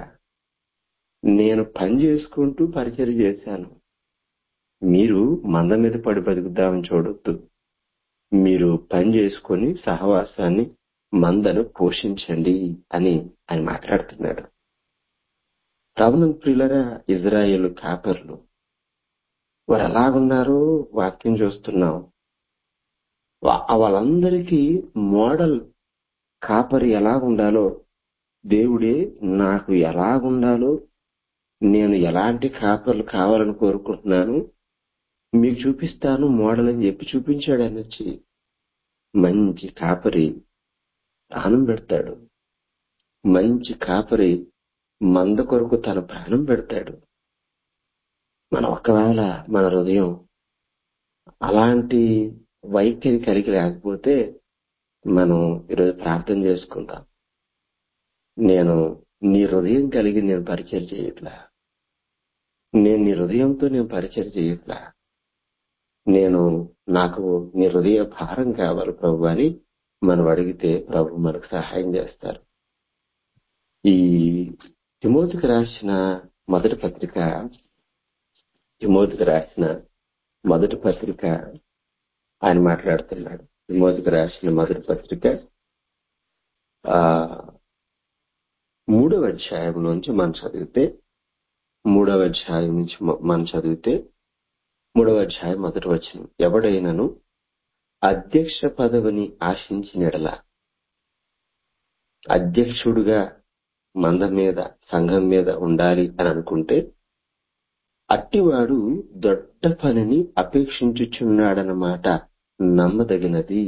నేను పని చేసుకుంటూ పరిచయం చేశాను మీరు మంద మీద పడి బతుకుదామని చూడొద్దు మీరు పని చేసుకొని సహవాసాన్ని మందను పోషించండి అని ఆయన మాట్లాడుతున్నాడు రవణం ప్రియులరా ఇజ్రాయేల్ కాపర్లు వారు ఎలాగున్నారో వాక్యం చూస్తున్నాం వా- వాళ్ళందరికీ మోడల్ కాపరి ఎలాగుండాలో దేవుడే నాకు ఎలాగుండాలో నేను ఎలాంటి కాపర్లు కావాలని కోరుకుంటున్నాను మీకు చూపిస్తాను మోడల్ అని చెప్పి చూపించాడు ఆయన వచ్చి మంచి కాపరి ప్రాణం పెడతాడు మంచి కాపరి మంద కొరకు తన ప్రాణం పెడతాడు మనం ఒకవేళ మన హృదయం అలాంటి వైఖరి కలిగి లేకపోతే మనం ఈరోజు ప్రార్థన చేసుకుందాం నేను నీ హృదయం కలిగి నేను పరిచయం చేయట్లా నేను నీ హృదయంతో నేను పరిచయం చేయట్లా నేను నాకు నీ హృదయ భారం కావాలి ప్రభు అని మనం అడిగితే ప్రభు మనకు సహాయం చేస్తారు ఈ తిమోతికి రాసిన మొదటి పత్రిక తిమోతికి రాసిన మొదటి పత్రిక ఆయన మాట్లాడుతున్నాడు తిమోతికి రాసిన మొదటి పత్రిక ఆ మూడవ అధ్యాయం నుంచి మనం చదివితే మూడవ అధ్యాయం నుంచి మ- మనం చదివితే మూడవ అధ్యాయం మొదటి వచనం ఎవడైనను అధ్యక్ష పదవిని ఆశించినడల అధ్యక్షుడుగా మంద మీద సంఘం మీద ఉండాలి అని అనుకుంటే అట్టివాడు దొడ్డ పనిని అపేక్షించుచున్నాడన్నమాట నమ్మదగినది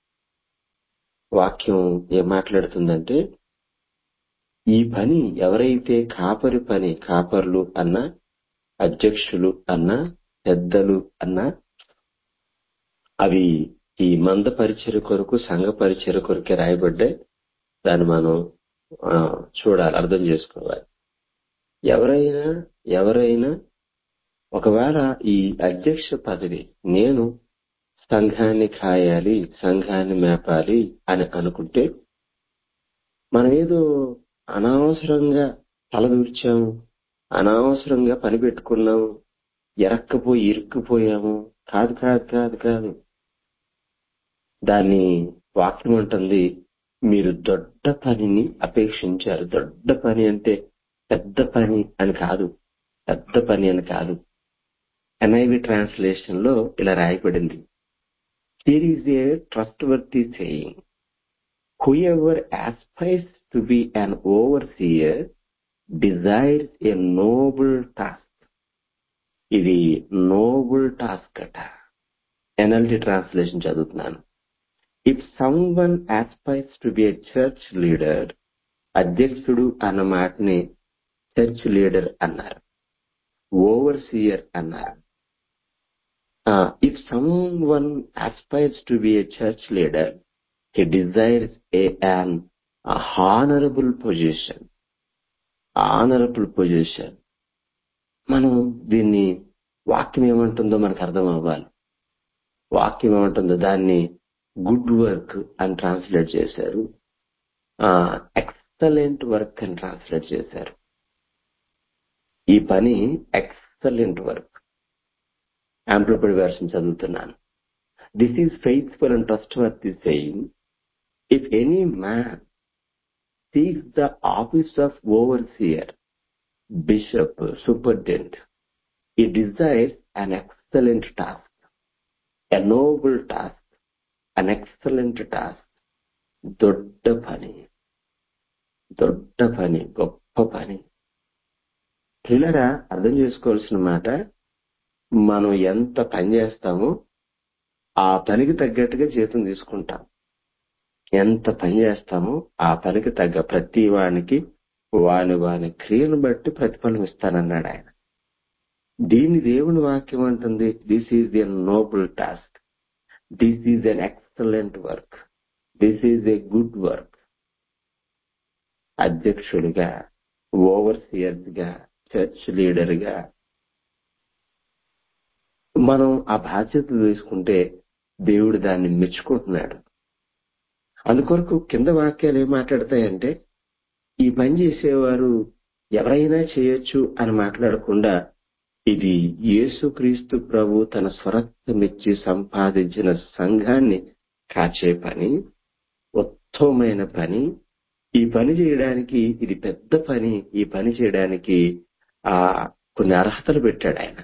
వాక్యం ఏం మాట్లాడుతుందంటే ఈ పని ఎవరైతే కాపరి పని కాపర్లు అన్నా అధ్యక్షులు అన్నా పెద్దలు అన్నా అవి ఈ మంద పరిచయ కొరకు సంఘ పరిచయ కొరకే రాయబడ్డాయి దాన్ని మనం ఆ, చూడాలి అర్థం చేసుకోవాలి ఎవరైనా ఎవరైనా ఒకవేళ ఈ అధ్యక్ష పదవి నేను సంఘాన్ని కాయాలి సంఘాన్ని మేపాలి అని అనుకుంటే మనం ఏదో అనవసరంగా తలదూర్చాము అనవసరంగా పని పెట్టుకున్నాము ఎరక్కపోయి ఇరుక్కుపోయాము కాదు కాదు కాదు కాదు దాన్ని వాక్యం ఉంటుంది మీరు దొడ్డ పనిని అపేక్షించారు దొడ్డ పని అంటే పెద్ద పని అని కాదు పెద్ద పని అని కాదు ఎన్ఐవి ట్రాన్స్లేషన్ లో ఇలా రాయబడింది here is a trustworthy saying whoever aspires to be an overseer desires a noble task ఇది నోబుల్ టాస్క్ అట ఎన్ఎల్టి ట్రాన్స్లేషన్ చదువుతున్నాను if someone aspires to be a church leader అధ్యక్షుడు అన్న మాటని church leader అన్నారు overseer అన్నారు if someone aspires to be a church leader he desires a an honourable position honourable position మనం దీన్ని వాక్యం ఏమంటుందో మనకు అర్థం అవ్వాలి వాక్యం ఏమంటుందో దాన్ని గుడ్ వర్క్ అని ట్రాన్స్లేట్ చేశారు ఎక్సలెంట్ వర్క్ అని ట్రాన్స్లేట్ చేశారు ఈ పని ఎక్సలెంట్ వర్క్ యాంప్లిఫైడ్ వెర్షన్ చదువుతున్నాను this is faithful and trustworthy saying if any man seeks the office of overseer bishop superintendent he desires an excellent task a noble task an excellent task దొడ్డ పని దొడ్డ పని గొప్ప పని పిల్లరా అర్థం చేసుకోవాల్సిన మాట మనం ఎంత పని చేస్తామో ఆ పనికి తగ్గట్టుగా జీతం తీసుకుంటాం ఎంత పని చేస్తామో ఆ పనికి తగ్గ ప్రతి వానికి వాని వాని క్రియను బట్టి ప్రతిఫలం ఇస్తానన్నాడు ఆయన దీన్ని దేవుని వాక్యం అంటుంది this is a noble task this is an excellent work this is a good work అధ్యక్షుడిగా ఓవర్ సియర్స్ గా చర్చ్ లీడర్ గా మనం ఆ బాధ్యతలు తీసుకుంటే దేవుడు దాన్ని మెచ్చుకుంటున్నాడు అందుకొరకు కింద వాక్యాలు ఏం మాట్లాడతాయంటే ఈ పని చేసేవారు ఎవరైనా చేయొచ్చు అని మాట్లాడకుండా ఇది యేసుక్రీస్తు ప్రభు తన స్వరక్తమిచ్చి సంపాదించిన సంఘాన్ని కాచే పని ఉత్తమమైన పని ఈ పని చేయడానికి ఇది పెద్ద పని ఈ పని చేయడానికి ఆ కొన్ని అర్హతలు పెట్టాడు ఆయన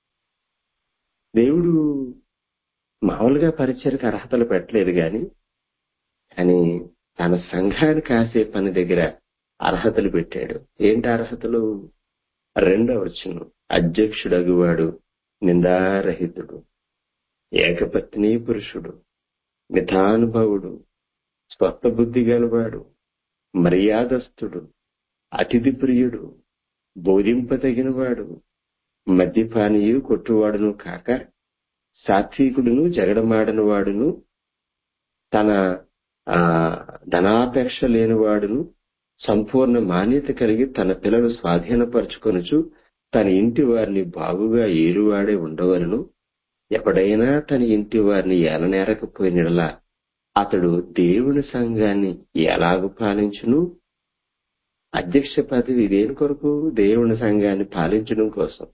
దేవుడు మామూలుగా పరిచయకు అర్హతలు పెట్టలేదు గాని కానీ తన సంఘాన్ని కాసే పని దగ్గర అర్హతలు పెట్టాడు ఏంటి అర్హతలు రెండవ వచ్చును అధ్యక్షుడగువాడు నిందారహితుడు ఏకపత్ని పురుషుడు మితానుభవుడు స్వస్థ బుద్ధి గలవాడు మర్యాదస్తుడు అతిథి ప్రియుడు బోధింపతగినవాడు మద్యపానీయు కొట్టువాడును కాక సాత్వికుడును జగడమాడని వాడును తన ఆ ధనాపేక్ష లేనివాడును సంపూర్ణ మాన్యత కలిగి తన పిల్లలు స్వాధీనపరుచుకొనుచు తన ఇంటి వారిని బాగుగా ఏరువాడే ఉండవలను ఎప్పుడైనా తన ఇంటి వారిని ఏలనేరకపోయినలా అతడు దేవుని సంఘాన్ని ఎలాగ పాలించును అధ్యక్ష పదవి దేని కొరకు దేవుని సంఘాన్ని పాలించడం కోసం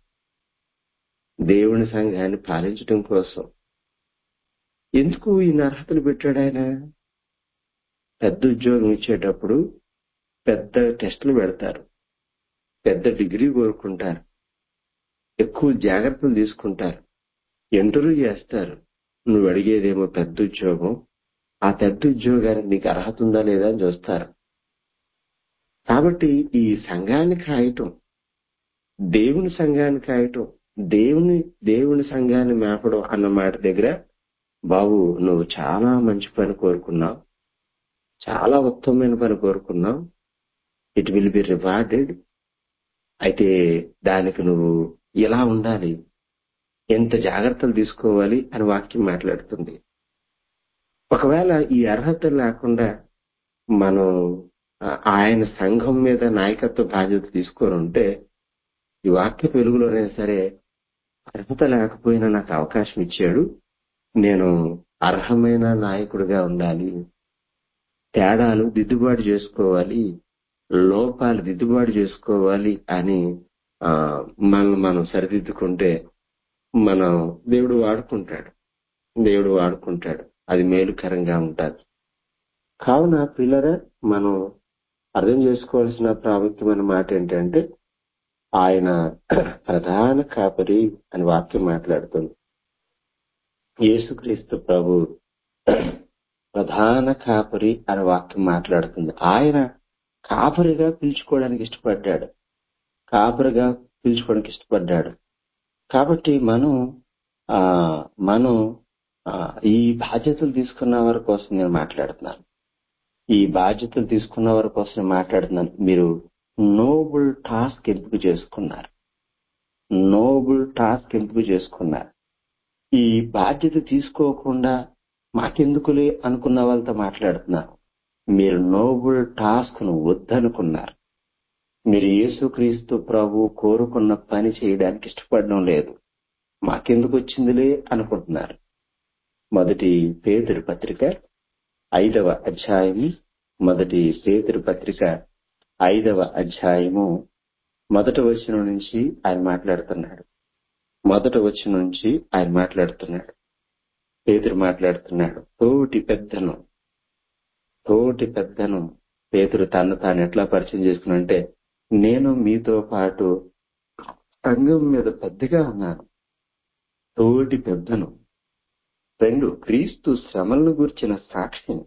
దేవుని సంఘాన్ని పాలించడం కోసం ఎందుకు ఈ అర్హతలు పెట్టాడు ఆయన పెద్ద ఉద్యోగం ఇచ్చేటప్పుడు పెద్ద టెస్టులు పెడతారు పెద్ద డిగ్రీ కోరుకుంటారు ఎక్కువ జాగ్రత్తలు తీసుకుంటారు ఇంటర్వ్యూ చేస్తారు నువ్వు అడిగేదేమో పెద్ద ఉద్యోగం ఆ పెద్ద ఉద్యోగానికి నీకు అర్హత ఉందా లేదా అని చూస్తారు కాబట్టి ఈ సంఘాన్ని కాయటం దేవుని సంఘాన్ని కాయటం దేవుని దేవుని సంఘాన్ని మేపడం అన్న మాట దగ్గర బాబు నువ్వు చాలా మంచి పని కోరుకున్నావు చాలా ఉత్తమమైన పని కోరుకున్నావు ఇట్ విల్ బి రివార్డెడ్ అయితే దానికి నువ్వు ఇలా ఉండాలి ఎంత జాగ్రత్తలు తీసుకోవాలి అని వాక్యం మాట్లాడుతుంది ఒకవేళ ఈ అర్హత లేకుండా మనం ఆయన సంఘం మీద నాయకత్వ బాధ్యత తీసుకొని ఉంటే ఈ వాక్య వెలుగులోనైనా సరే అర్హత లేకపోయినా నాకు అవకాశం ఇచ్చాడు నేను అర్హమైన నాయకుడిగా ఉండాలి తేడాలు దిద్దుబాటు చేసుకోవాలి లోపాలు దిద్దుబాటు చేసుకోవాలి అని మనం మనం సరిదిద్దుకుంటే మనం దేవుడు వాడుకుంటాడు దేవుడు వాడుకుంటాడు అది మేలుకరంగా ఉంటుంది కావున పిల్లరా మనం అర్థం చేసుకోవాల్సిన ప్రాముఖ్యమైన మాట ఏంటంటే ఆయన ప్రధాన కాపరి అని వాక్యం మాట్లాడుతుంది యేసుక్రీస్తు ప్రభు ప్రధాన కాపరి అనే వాక్యం మాట్లాడుతుంది ఆయన కాపరిగా పిలుచుకోవడానికి ఇష్టపడ్డాడు కాపరిగా పిలుచుకోవడానికి ఇష్టపడ్డాడు కాబట్టి మనం ఆ మనం ఆ, ఈ బాధ్యతలు తీసుకున్న వారి కోసం నేను మాట్లాడుతున్నాను ఈ బాధ్యతలు తీసుకున్న వారి కోసం నేను మాట్లాడుతున్నాను మీరు నోబుల్ టాస్క్ ఎంపిక చేసుకున్నారు నోబుల్ టాస్క్ ఎంపిక చేసుకున్నారు ఈ బాధ్యత తీసుకోకుండా మాకెందుకులే అనుకున్న వాళ్ళతో మాట్లాడుతున్నారు మీరు నోబుల్ టాస్క్ ను వద్దనుకున్నారు మీరు యేసుక్రీస్తు ప్రభు కోరుకున్న పని చేయడానికి ఇష్టపడడం లేదు మాకెందుకు వచ్చిందిలే అనుకుంటున్నారు మొదటి పేదరి పత్రిక ఐదవ అధ్యాయము మొదటి పేదరి పత్రిక ఐదవ అధ్యాయము మొదటి వచనం నుంచి ఆయన మాట్లాడుతున్నాడు మొదటి వచనం నుంచి ఆయన మాట్లాడుతున్నాడు పేదరు మాట్లాడుతున్నాడు తోటి పెద్దను తోటి పెద్దను పేదరు తను తాను ఎట్లా పరిచయం చేసుకున్నంటే నేను మీతో పాటు సంఘం మీద పెద్దగా ఉన్నాను తోటి పెద్దను రెండు క్రీస్తు శ్రమలను గుర్చిన సాక్షిని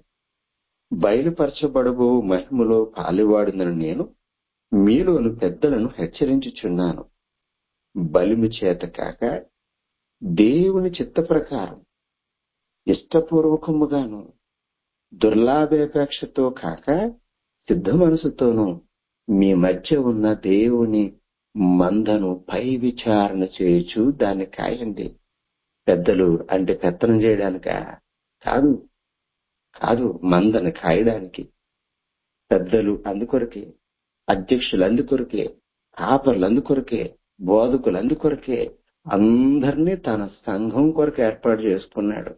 బయలుపరచబడబో మహిమలో పాలువాడినను నేను మీలోను పెద్దలను హెచ్చరించుచున్నాను బలిమి చేత కాక దేవుని చిత్త ప్రకారం ఇష్టపూర్వకముగాను దుర్లాభాపేక్షతో కాక సిద్ధ మనసుతోనూ మీ మధ్య ఉన్న దేవుని మందను పై విచారణ చేయొచ్చు దాన్ని కాయండి పెద్దలు అంటే పెత్తనం చేయడానిక కాదు కాదు మందని కాయడానికి పెద్దలు అందుకొరకే అధ్యక్షులు అందుకొరకే కాపర్లు అందుకొరకే బోధకులు అందుకొరకే అందరినీ తన సంఘం కొరకు ఏర్పాటు చేసుకున్నాడు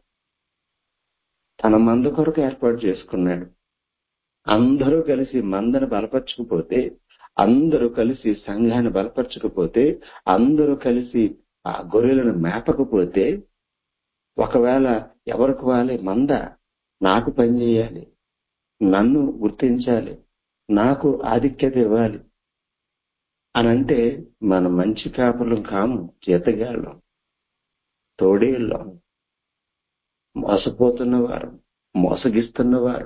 తన మంద కొరకు ఏర్పాటు చేసుకున్నాడు అందరూ కలిసి మందను బలపరచకపోతే అందరూ కలిసి సంఘాన్ని బలపరచకపోతే అందరూ కలిసి ఆ గొర్రెలను మేపకపోతే ఒకవేళ ఎవరికి వాళ్ళే మంద నాకు పని చేయాలి నన్ను గుర్తించాలి నాకు ఆధిక్యత ఇవ్వాలి అని అంటే మనం మంచి కాపులం కాము జీతగాళ్ళం తోడేళ్ళం మోసపోతున్న వారు మోసగిస్తున్న వారు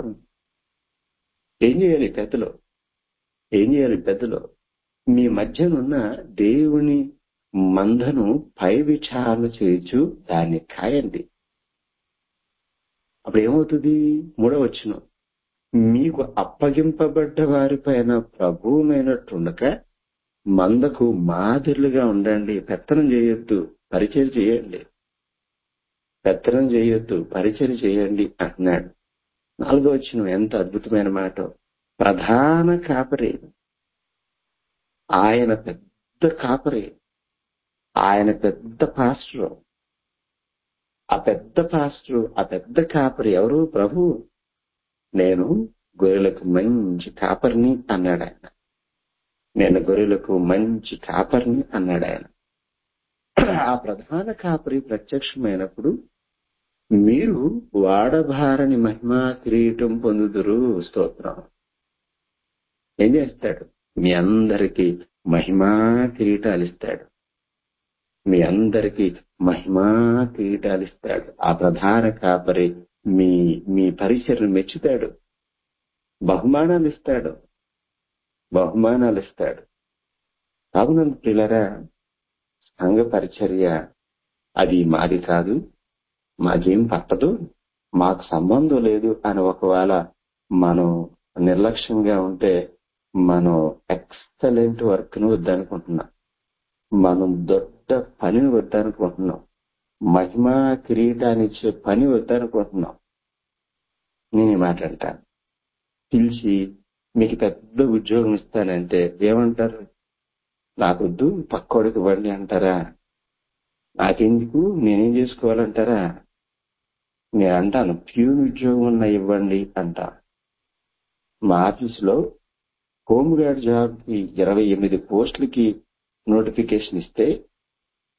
ఏం చేయాలి పెద్దలో ఏం చేయాలి పెద్దలో మీ మధ్యనున్న దేవుని మందను పై విచారణ చేయొచ్చు దాన్ని కాయండి అప్పుడు ఏమవుతుంది మూడవ వచ్చిన మీకు అప్పగింపబడ్డ వారిపైన ప్రభువుమైనట్టుండక మందకు మాదిరిగా ఉండండి పెత్తనం చేయొద్దు పరిచయం చేయండి పెత్తనం చేయొద్దు పరిచయం చేయండి అంటున్నాడు నాలుగో వచ్చిన ఎంత అద్భుతమైన మాట ప్రధాన కాపరి ఆయన పెద్ద కాపరి ఆయన పెద్ద పాస్టర్ ఆ పెద్ద పాస్టర్ ఆ పెద్ద కాపరి ఎవరు ప్రభు నేను గొర్రెలకు మంచి కాపరిని అన్నాడు ఆయన నేను గొర్రెలకు మంచి కాపరిని అన్నాడు ఆయన ఆ ప్రధాన కాపరి ప్రత్యక్షమైనప్పుడు మీరు వాడబారని మహిమా కిరీటం పొందుదురు స్తోత్రం ఏం చేస్తాడు మీ అందరికీ మహిమా కిరీటాలు ఇస్తాడు మీ అందరికీ మహిమా కిరీటాలు ఇస్తాడు ఆ ప్రధాన కాపరి మీ మీ పరిచయను మెచ్చుతాడు బహుమానాలు ఇస్తాడు బహుమానాలు ఇస్తాడు కావున పిల్లరా సంఘ పరిచర్య అది మాది కాదు మాకేం పట్టదు మాకు సంబంధం లేదు అని ఒకవేళ మనం నిర్లక్ష్యంగా ఉంటే మనం ఎక్సలెంట్ వర్క్ ను వద్దనుకుంటున్నాం మనం దొడ్డ పనిని వద్దనుకుంటున్నాం మహిమా కిరీటాన్ని ఇచ్చే పని వద్దనుకుంటున్నాం నేను ఈ మాట అంటాను పిలిచి మీకు పెద్ద ఉద్యోగం ఇస్తానంటే ఏమంటారు నాకొద్దు పక్కోడికి ఇవ్వండి అంటారా నాకెందుకు నేనేం చేసుకోవాలంటారా నేను అంటాను ప్యూన్ ఉద్యోగం ఉన్న ఇవ్వండి అంటా మా ఆఫీసులో హోమ్ గార్డ్ జాబ్ కి ఇరవై ఎనిమిది పోస్టులకి నోటిఫికేషన్ ఇస్తే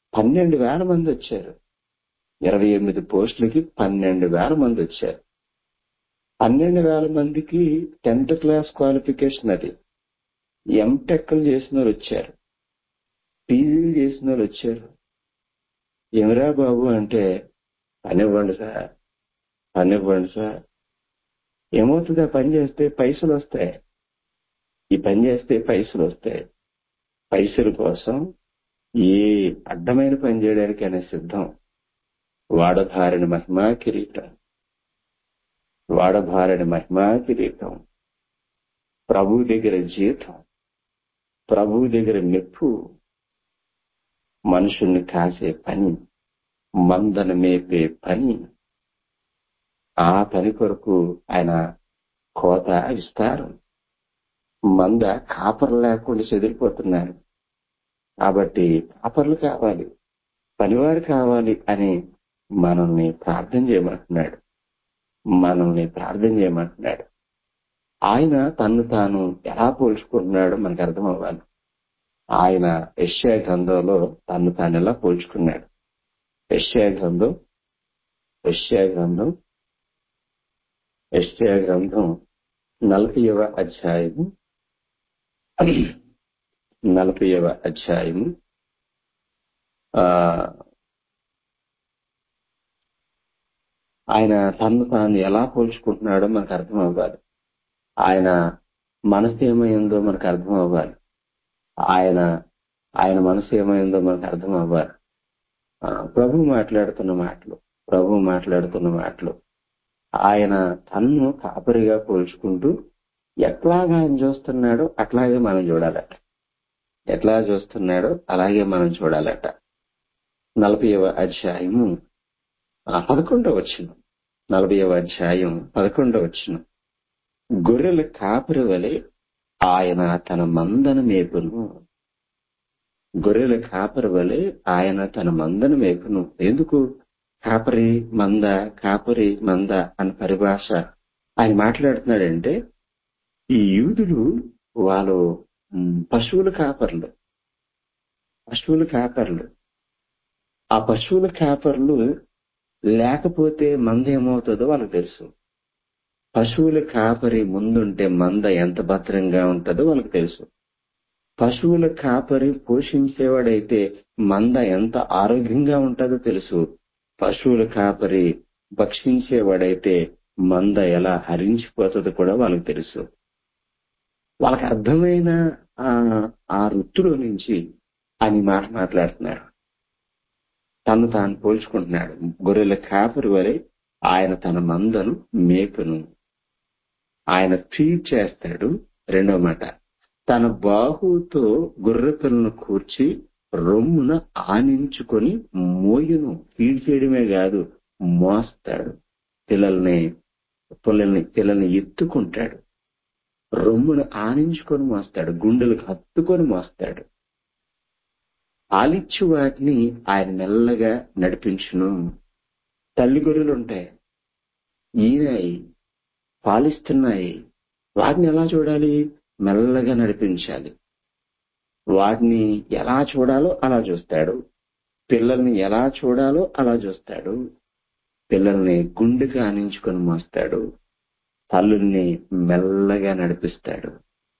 పన్నెండు వేల మంది వచ్చారు ఇరవై ఎనిమిది పోస్టులకి పన్నెండు వేల మంది వచ్చారు పన్నెండు వేల మందికి టెన్త్ క్లాస్ క్వాలిఫికేషన్ అది ఎంటెక్లు చేసిన వాళ్ళు వచ్చారు పీజీలు చేసిన వాళ్ళు వచ్చారు ఏమిరా బాబు అంటే పని ఇవ్వండి సార్ పని ఇవ్వండి సార్ ఏమవుతుంది ఆ పని చేస్తే పైసలు వస్తాయి ఈ పని చేస్తే పైసలు వస్తాయి పైసల కోసం ఏ అడ్డమైన పని చేయడానికైనా సిద్ధం వాడభారని మహిమా కిరీటం వాడభారని మహిమా కిరీటం ప్రభు దగ్గర జీతం ప్రభు దగ్గర మెప్పు మనుషుల్ని కాసే పని మందను మేపే పని ఆ పని కొరకు ఆయన కోత విస్తారం మంద కాపరు లేకుండా చెదిరిపోతున్నారు కాబట్టి కాపర్లు కావాలి పనివారు కావాలి అని మనల్ని ప్రార్థన చేయమంటున్నాడు మనల్ని ప్రార్థన చేయమంటున్నాడు ఆయన తన్ను తాను ఎలా పోల్చుకుంటున్నాడో మనకు అర్థం అవ్వాలి ఆయన యశ్యా గ్రంథంలో తన్ను తాను ఎలా పోల్చుకున్నాడు యశ్యా గ్రంథం యశ్యా గ్రంథం యశ్యా గ్రంథం నలభైవ అధ్యాయము నలభైవ అధ్యాయము ఆ ఆయన తను తాను ఎలా పోల్చుకుంటున్నాడో మనకు అర్థం అవ్వాలి ఆయన మనసు ఏమైందో మనకు అర్థం అవ్వాలి ఆయన ఆయన మనసు ఏమైందో మనకు అర్థం అవ్వాలి ఆ, ప్రభు మాట్లాడుతున్న మాటలు ప్రభు మాట్లాడుతున్న మాటలు ఆయన తన్ను కాపరిగా పోల్చుకుంటూ ఎట్లాగా ఆయన చూస్తున్నాడో అట్లాగే మనం చూడాలట ఎట్లా చూస్తున్నాడో అలాగే మనం చూడాలట నలభైవ అధ్యాయము ఆ, పదకొండవ వచ్చిన నలభైవ అధ్యాయం పదకొండవ వచ్చిన గొర్రెల కాపరి వలె ఆయన తన మందను మేపును గొర్రెల కాపరి వలె ఆయన తన మందను మేపును ఎందుకు కాపరి మంద కాపరి మంద అన్న పరిభాష ఆయన మాట్లాడుతున్నాడంటే ఈ యూదులు వాళ్ళు మ్, పశువుల కాపర్లు పశువుల కాపర్లు ఆ పశువుల కాపర్లు లేకపోతే మంద ఏమవుతుందో వాళ్ళకి తెలుసు పశువుల కాపరి ముందుంటే మంద ఎంత భద్రంగా ఉంటుందో వాళ్ళకి తెలుసు పశువుల కాపరి పోషించేవాడైతే మంద ఎంత ఆరోగ్యంగా ఉంటుందో తెలుసు పశువుల కాపరి భక్షించేవాడైతే మంద ఎలా హరించిపోతుందో కూడా వాళ్ళకి తెలుసు వాళ్ళకి అర్థమైన ఆ ఆ వృత్తిలో నుంచి ఆయన ఈ మాట మాట్లాడుతున్నాడు తను తాను పోల్చుకుంటున్నాడు గొర్రెల కాపరి వలె ఆయన తన మందను మేపును ఆయన ఫీడ్ చేస్తాడు రెండవ మాట తన బాహుతో గొర్రె పిల్లను కూర్చి రొమ్మున ఆనించుకొని మోయును ఫీడ్ చేయడమే కాదు మోస్తాడు పిల్లల్ని పిల్లల్ని పిల్లల్ని ఎత్తుకుంటాడు రొమ్మును ఆనించుకొని మోస్తాడు గుండెలకు హత్తుకొని మోస్తాడు ఆలిచ్చి వాటిని ఆయన మెల్లగా నడిపించును తల్లి గొర్రెలు ఉంటాయి ఈనాయి పాలిస్తున్నాయి వాటిని ఎలా చూడాలి మెల్లగా నడిపించాలి వాటిని ఎలా చూడాలో అలా చూస్తాడు పిల్లల్ని ఎలా చూడాలో అలా చూస్తాడు పిల్లల్ని గుండెకి ఆనించుకొని మోస్తాడు తల్లుల్ని మెల్లగా నడిపిస్తాడు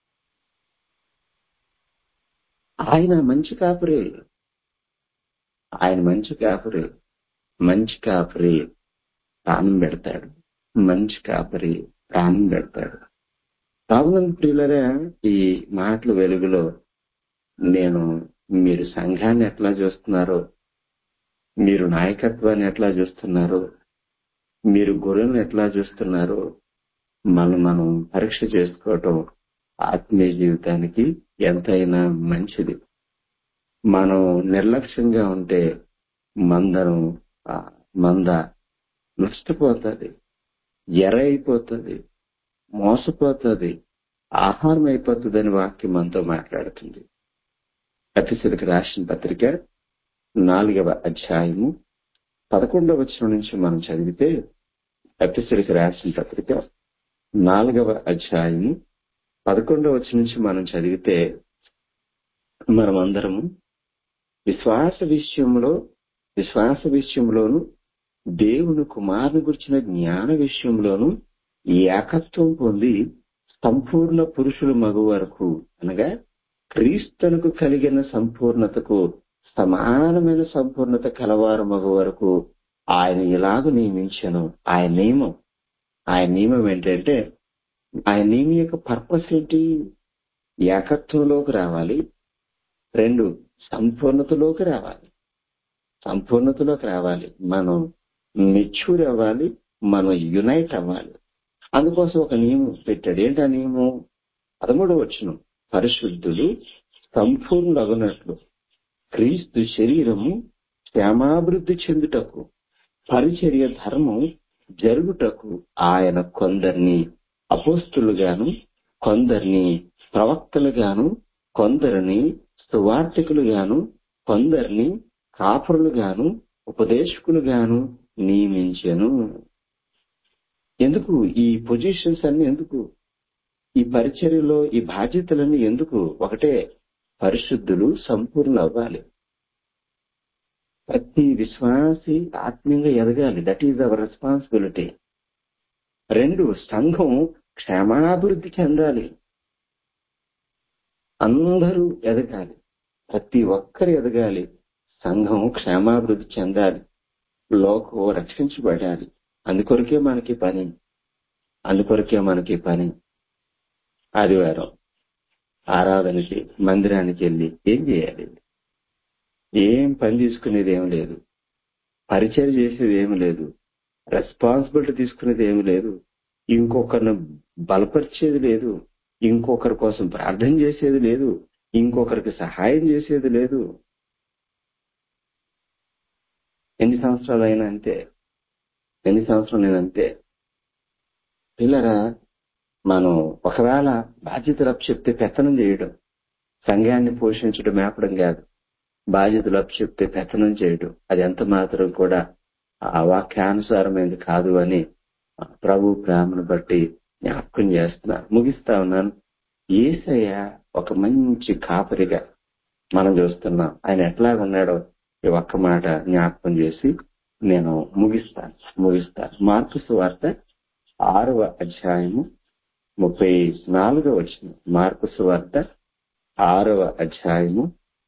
ఆయన మంచి కాపురి ఆయన మంచి కాపురి మంచి కాపురి ప్రాణం పెడతాడు మంచి కాపరి ప్రాణం పెడతాడు రాఘవన్ ప్రియులరా ఈ మాటల వెలుగులో నేను మీరు సంఘాన్ని ఎట్లా చూస్తున్నారో మీరు నాయకత్వాన్ని ఎట్లా చూస్తున్నారో మీరు గొర్రెలను ఎట్లా చూస్తున్నారో మనం మనం పరీక్ష చేసుకోవటం ఆత్మీయ జీవితానికి ఎంతైనా మంచిది మనం నిర్లక్ష్యంగా ఉంటే మందరం ఆ, మంద నష్టపోతుంది ఎర అయిపోతుంది మోసపోతుంది ఆహారం అయిపోతుందని వాక్యం మనతో మాట్లాడుతుంది ఎపిసోడ్కి రాసిన పత్రిక నాలుగవ అధ్యాయము పదకొండవ వచనం నుంచి మనం చదివితే ఎపిసోడ్కి రాసిన పత్రిక నాలుగవ అధ్యాయము పదకొండవ వచనం నుంచి మనం చదివితే మనమందరము విశ్వాస విషయంలో విశ్వాస విషయంలోను దేవుని కుమారుని గురించిన జ్ఞాన విషయంలోను ఏకత్వం పొంది సంపూర్ణ పురుషులు మగు వరకు అనగా క్రీస్తునకు కలిగిన సంపూర్ణతకు సమానమైన సంపూర్ణత కలవారు మగు వరకు ఆయన ఇలాగ నియమించను ఆయన నియమం ఆయన నియమం ఏంటంటే ఆయన నియమం యొక్క పర్పస్ ఏంటి ఏకత్వంలోకి రావాలి రెండు సంపూర్ణతలోకి రావాలి సంపూర్ణతలోకి రావాలి మనం మెచ్యూర్ అవ్వాలి మనం యునైట్ అవ్వాలి అందుకోసం ఒక నియమం పెట్టాడు ఏంటి ఆ నియమం పదమూడు వచ్చిన పరిశుద్ధులు సంపూర్ణగునట్లు క్రీస్తు శరీరము క్షేమాభివృద్ధి చెందుటకు పరిచర్య ధర్మం జరుగుటకు ఆయన కొందరిని అపోస్తులుగాను కొందరిని ప్రవక్తలుగాను కొందరిని సువార్థికులుగాను కొందరిని కాపురులుగాను ఉపదేశకులుగాను నియమించెను ఎందుకు ఈ పొజిషన్స్ అన్ని ఎందుకు ఈ పరిచర్యలో ఈ బాధ్యతలన్నీ ఎందుకు ఒకటే పరిశుద్ధులు సంపూర్ణ అవ్వాలి ప్రతి విశ్వాసి ఆత్మీయంగా ఎదగాలి దట్ ఈజ్ అవర్ రెస్పాన్సిబిలిటీ రెండు సంఘం క్షేమాభివృద్ధి చెందాలి అందరూ ఎదగాలి ప్రతి ఒక్కరు ఎదగాలి సంఘం క్షేమాభివృద్ధి చెందాలి లోకం రక్షించబడాలి అందుకొరకే మనకి పని అందుకొరకే మనకి పని ఆదివారం ఆరాధనకి మందిరానికి వెళ్ళి ఏం చేయాలి ఏం పని తీసుకునేది ఏం లేదు పరిచయం చేసేది ఏమి లేదు రెస్పాన్సిబిలిటీ తీసుకునేది ఏమి లేదు ఇంకొకరిని బలపరిచేది లేదు ఇంకొకరి కోసం ప్రార్థన చేసేది లేదు ఇంకొకరికి సహాయం చేసేది లేదు ఎన్ని సంవత్సరాలు అయినా అంతే ఎన్ని సంవత్సరాలు నేను అంతే పిల్లరా మనం ఒకవేళ బాధ్యతలు చెప్తే పెత్తనం చేయడం సంఘాన్ని పోషించడం మేపడం కాదు బాధ్యతలు చెప్తే పెత్తనం చేయడం అది ఎంత మాత్రం కూడా ఆ వాక్యానుసారమైనది కాదు అని ప్రభు ప్రేమను బట్టి జ్ఞాపకం చేస్తున్నా ముగిస్తా ఉన్నాను ఏసయ్య ఒక మంచి కాపరిగా మనం చూస్తున్నాం ఆయన ఎట్లా ఉన్నాడో ఈ ఒక్క మాట జ్ఞాపకం చేసి నేను ముగిస్తాను ముగిస్తాను మార్పు సువార్త ఆరవ అధ్యాయము ముప్పై నాలుగవ వచ్చిన మార్పు సువార్త ఆరవ అధ్యాయము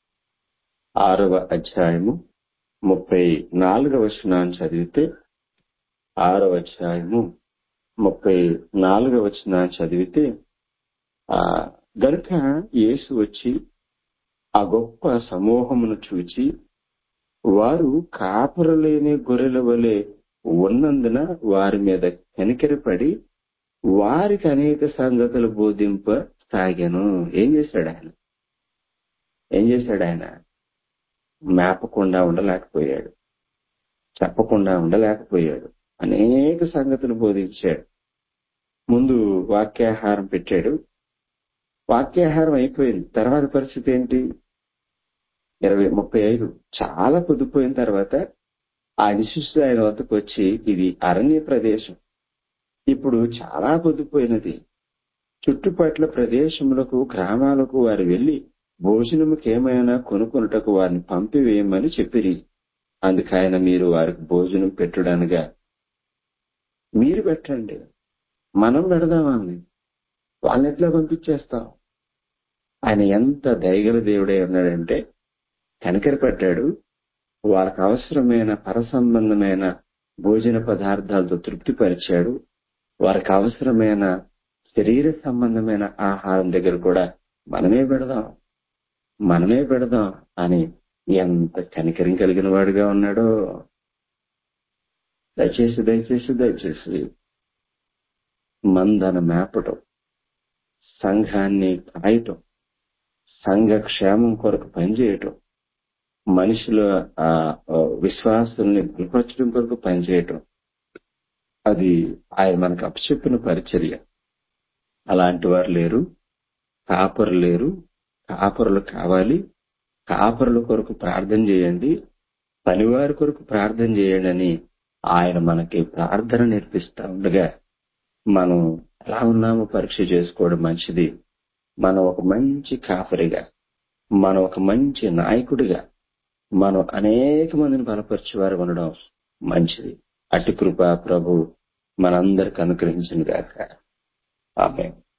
ఆరవ అధ్యాయము ముప్పై నాలుగవ వచనాన్ని చదివితే ఆరవ అధ్యాయము ముప్పై నాలుగవ వచనాన్ని చదివితే ఆ గనుక యేసు వచ్చి ఆ గొప్ప సమూహమును చూచి వారు కాపరలేని గొర్రెల వలె ఉన్నందున వారి మీద కనికరపడి వారికి అనేక సంగతులు బోధింప సాగాను ఏం చేశాడు ఆయన ఏం చేశాడు ఆయన మేపకుండా ఉండలేకపోయాడు చెప్పకుండా ఉండలేకపోయాడు అనేక సంగతులు బోధించాడు ముందు వాక్యాహారం పెట్టాడు వాక్యాహారం అయిపోయింది తర్వాత పరిస్థితి ఏంటి ఇరవై ముప్పై ఐదు చాలా పొద్దుపోయిన తర్వాత ఆ శిష్యుడు ఆయన వద్దకు వచ్చి ఇది అరణ్య ప్రదేశం ఇప్పుడు చాలా పొద్దుపోయినది చుట్టుపట్ల ప్రదేశములకు గ్రామాలకు వారు వెళ్లి భోజనముకి ఏమైనా కొనుక్కొనుటకు వారిని పంపివేయమని చెప్పిరి అందుకైన మీరు వారికి భోజనం పెట్టుడనగా మీరు పెట్టండి మనం పెడదామని వాళ్ళని ఎట్లా పంపించేస్తాం ఆయన ఎంత దయగల దేవుడై ఉన్నాడంటే కనికరపడ్డాడు వాళ్ళకి అవసరమైన పరసంబంధమైన భోజన పదార్థాలతో తృప్తిపరిచాడు వారికి అవసరమైన శరీర సంబంధమైన ఆహారం దగ్గర కూడా మనమే పెడదాం మనమే పెడదాం అని ఎంత కనికరం కలిగిన వాడుగా ఉన్నాడో దయచేసి దయచేసి దయచేసి మందన మేపటం సంఘాన్ని కాయటం సంఘ క్షేమం కొరకు పనిచేయటం మనుషుల ఆ విశ్వాసుల్ని బలపరచడం కొరకు పనిచేయటం అది ఆయన మనకు అప్పచెప్పిన పరిచర్య అలాంటి వారు లేరు కాపరు లేరు కాపరులు కావాలి కాపరుల కొరకు ప్రార్థన చేయండి పనివారి కొరకు ప్రార్థన చేయండి అని ఆయన మనకి ప్రార్థన నేర్పిస్తా ఉండగా మనం ఎలా ఉన్నామో పరీక్ష చేసుకోవడం మంచిది మనం ఒక మంచి కాపరిగా మనం ఒక మంచి నాయకుడిగా మనం అనేక మందిని బలపరిచే వారు ఉండడం మంచిది అటు కృప ప్రభు మనందరికి అనుగ్రహించిన గాక ఆమె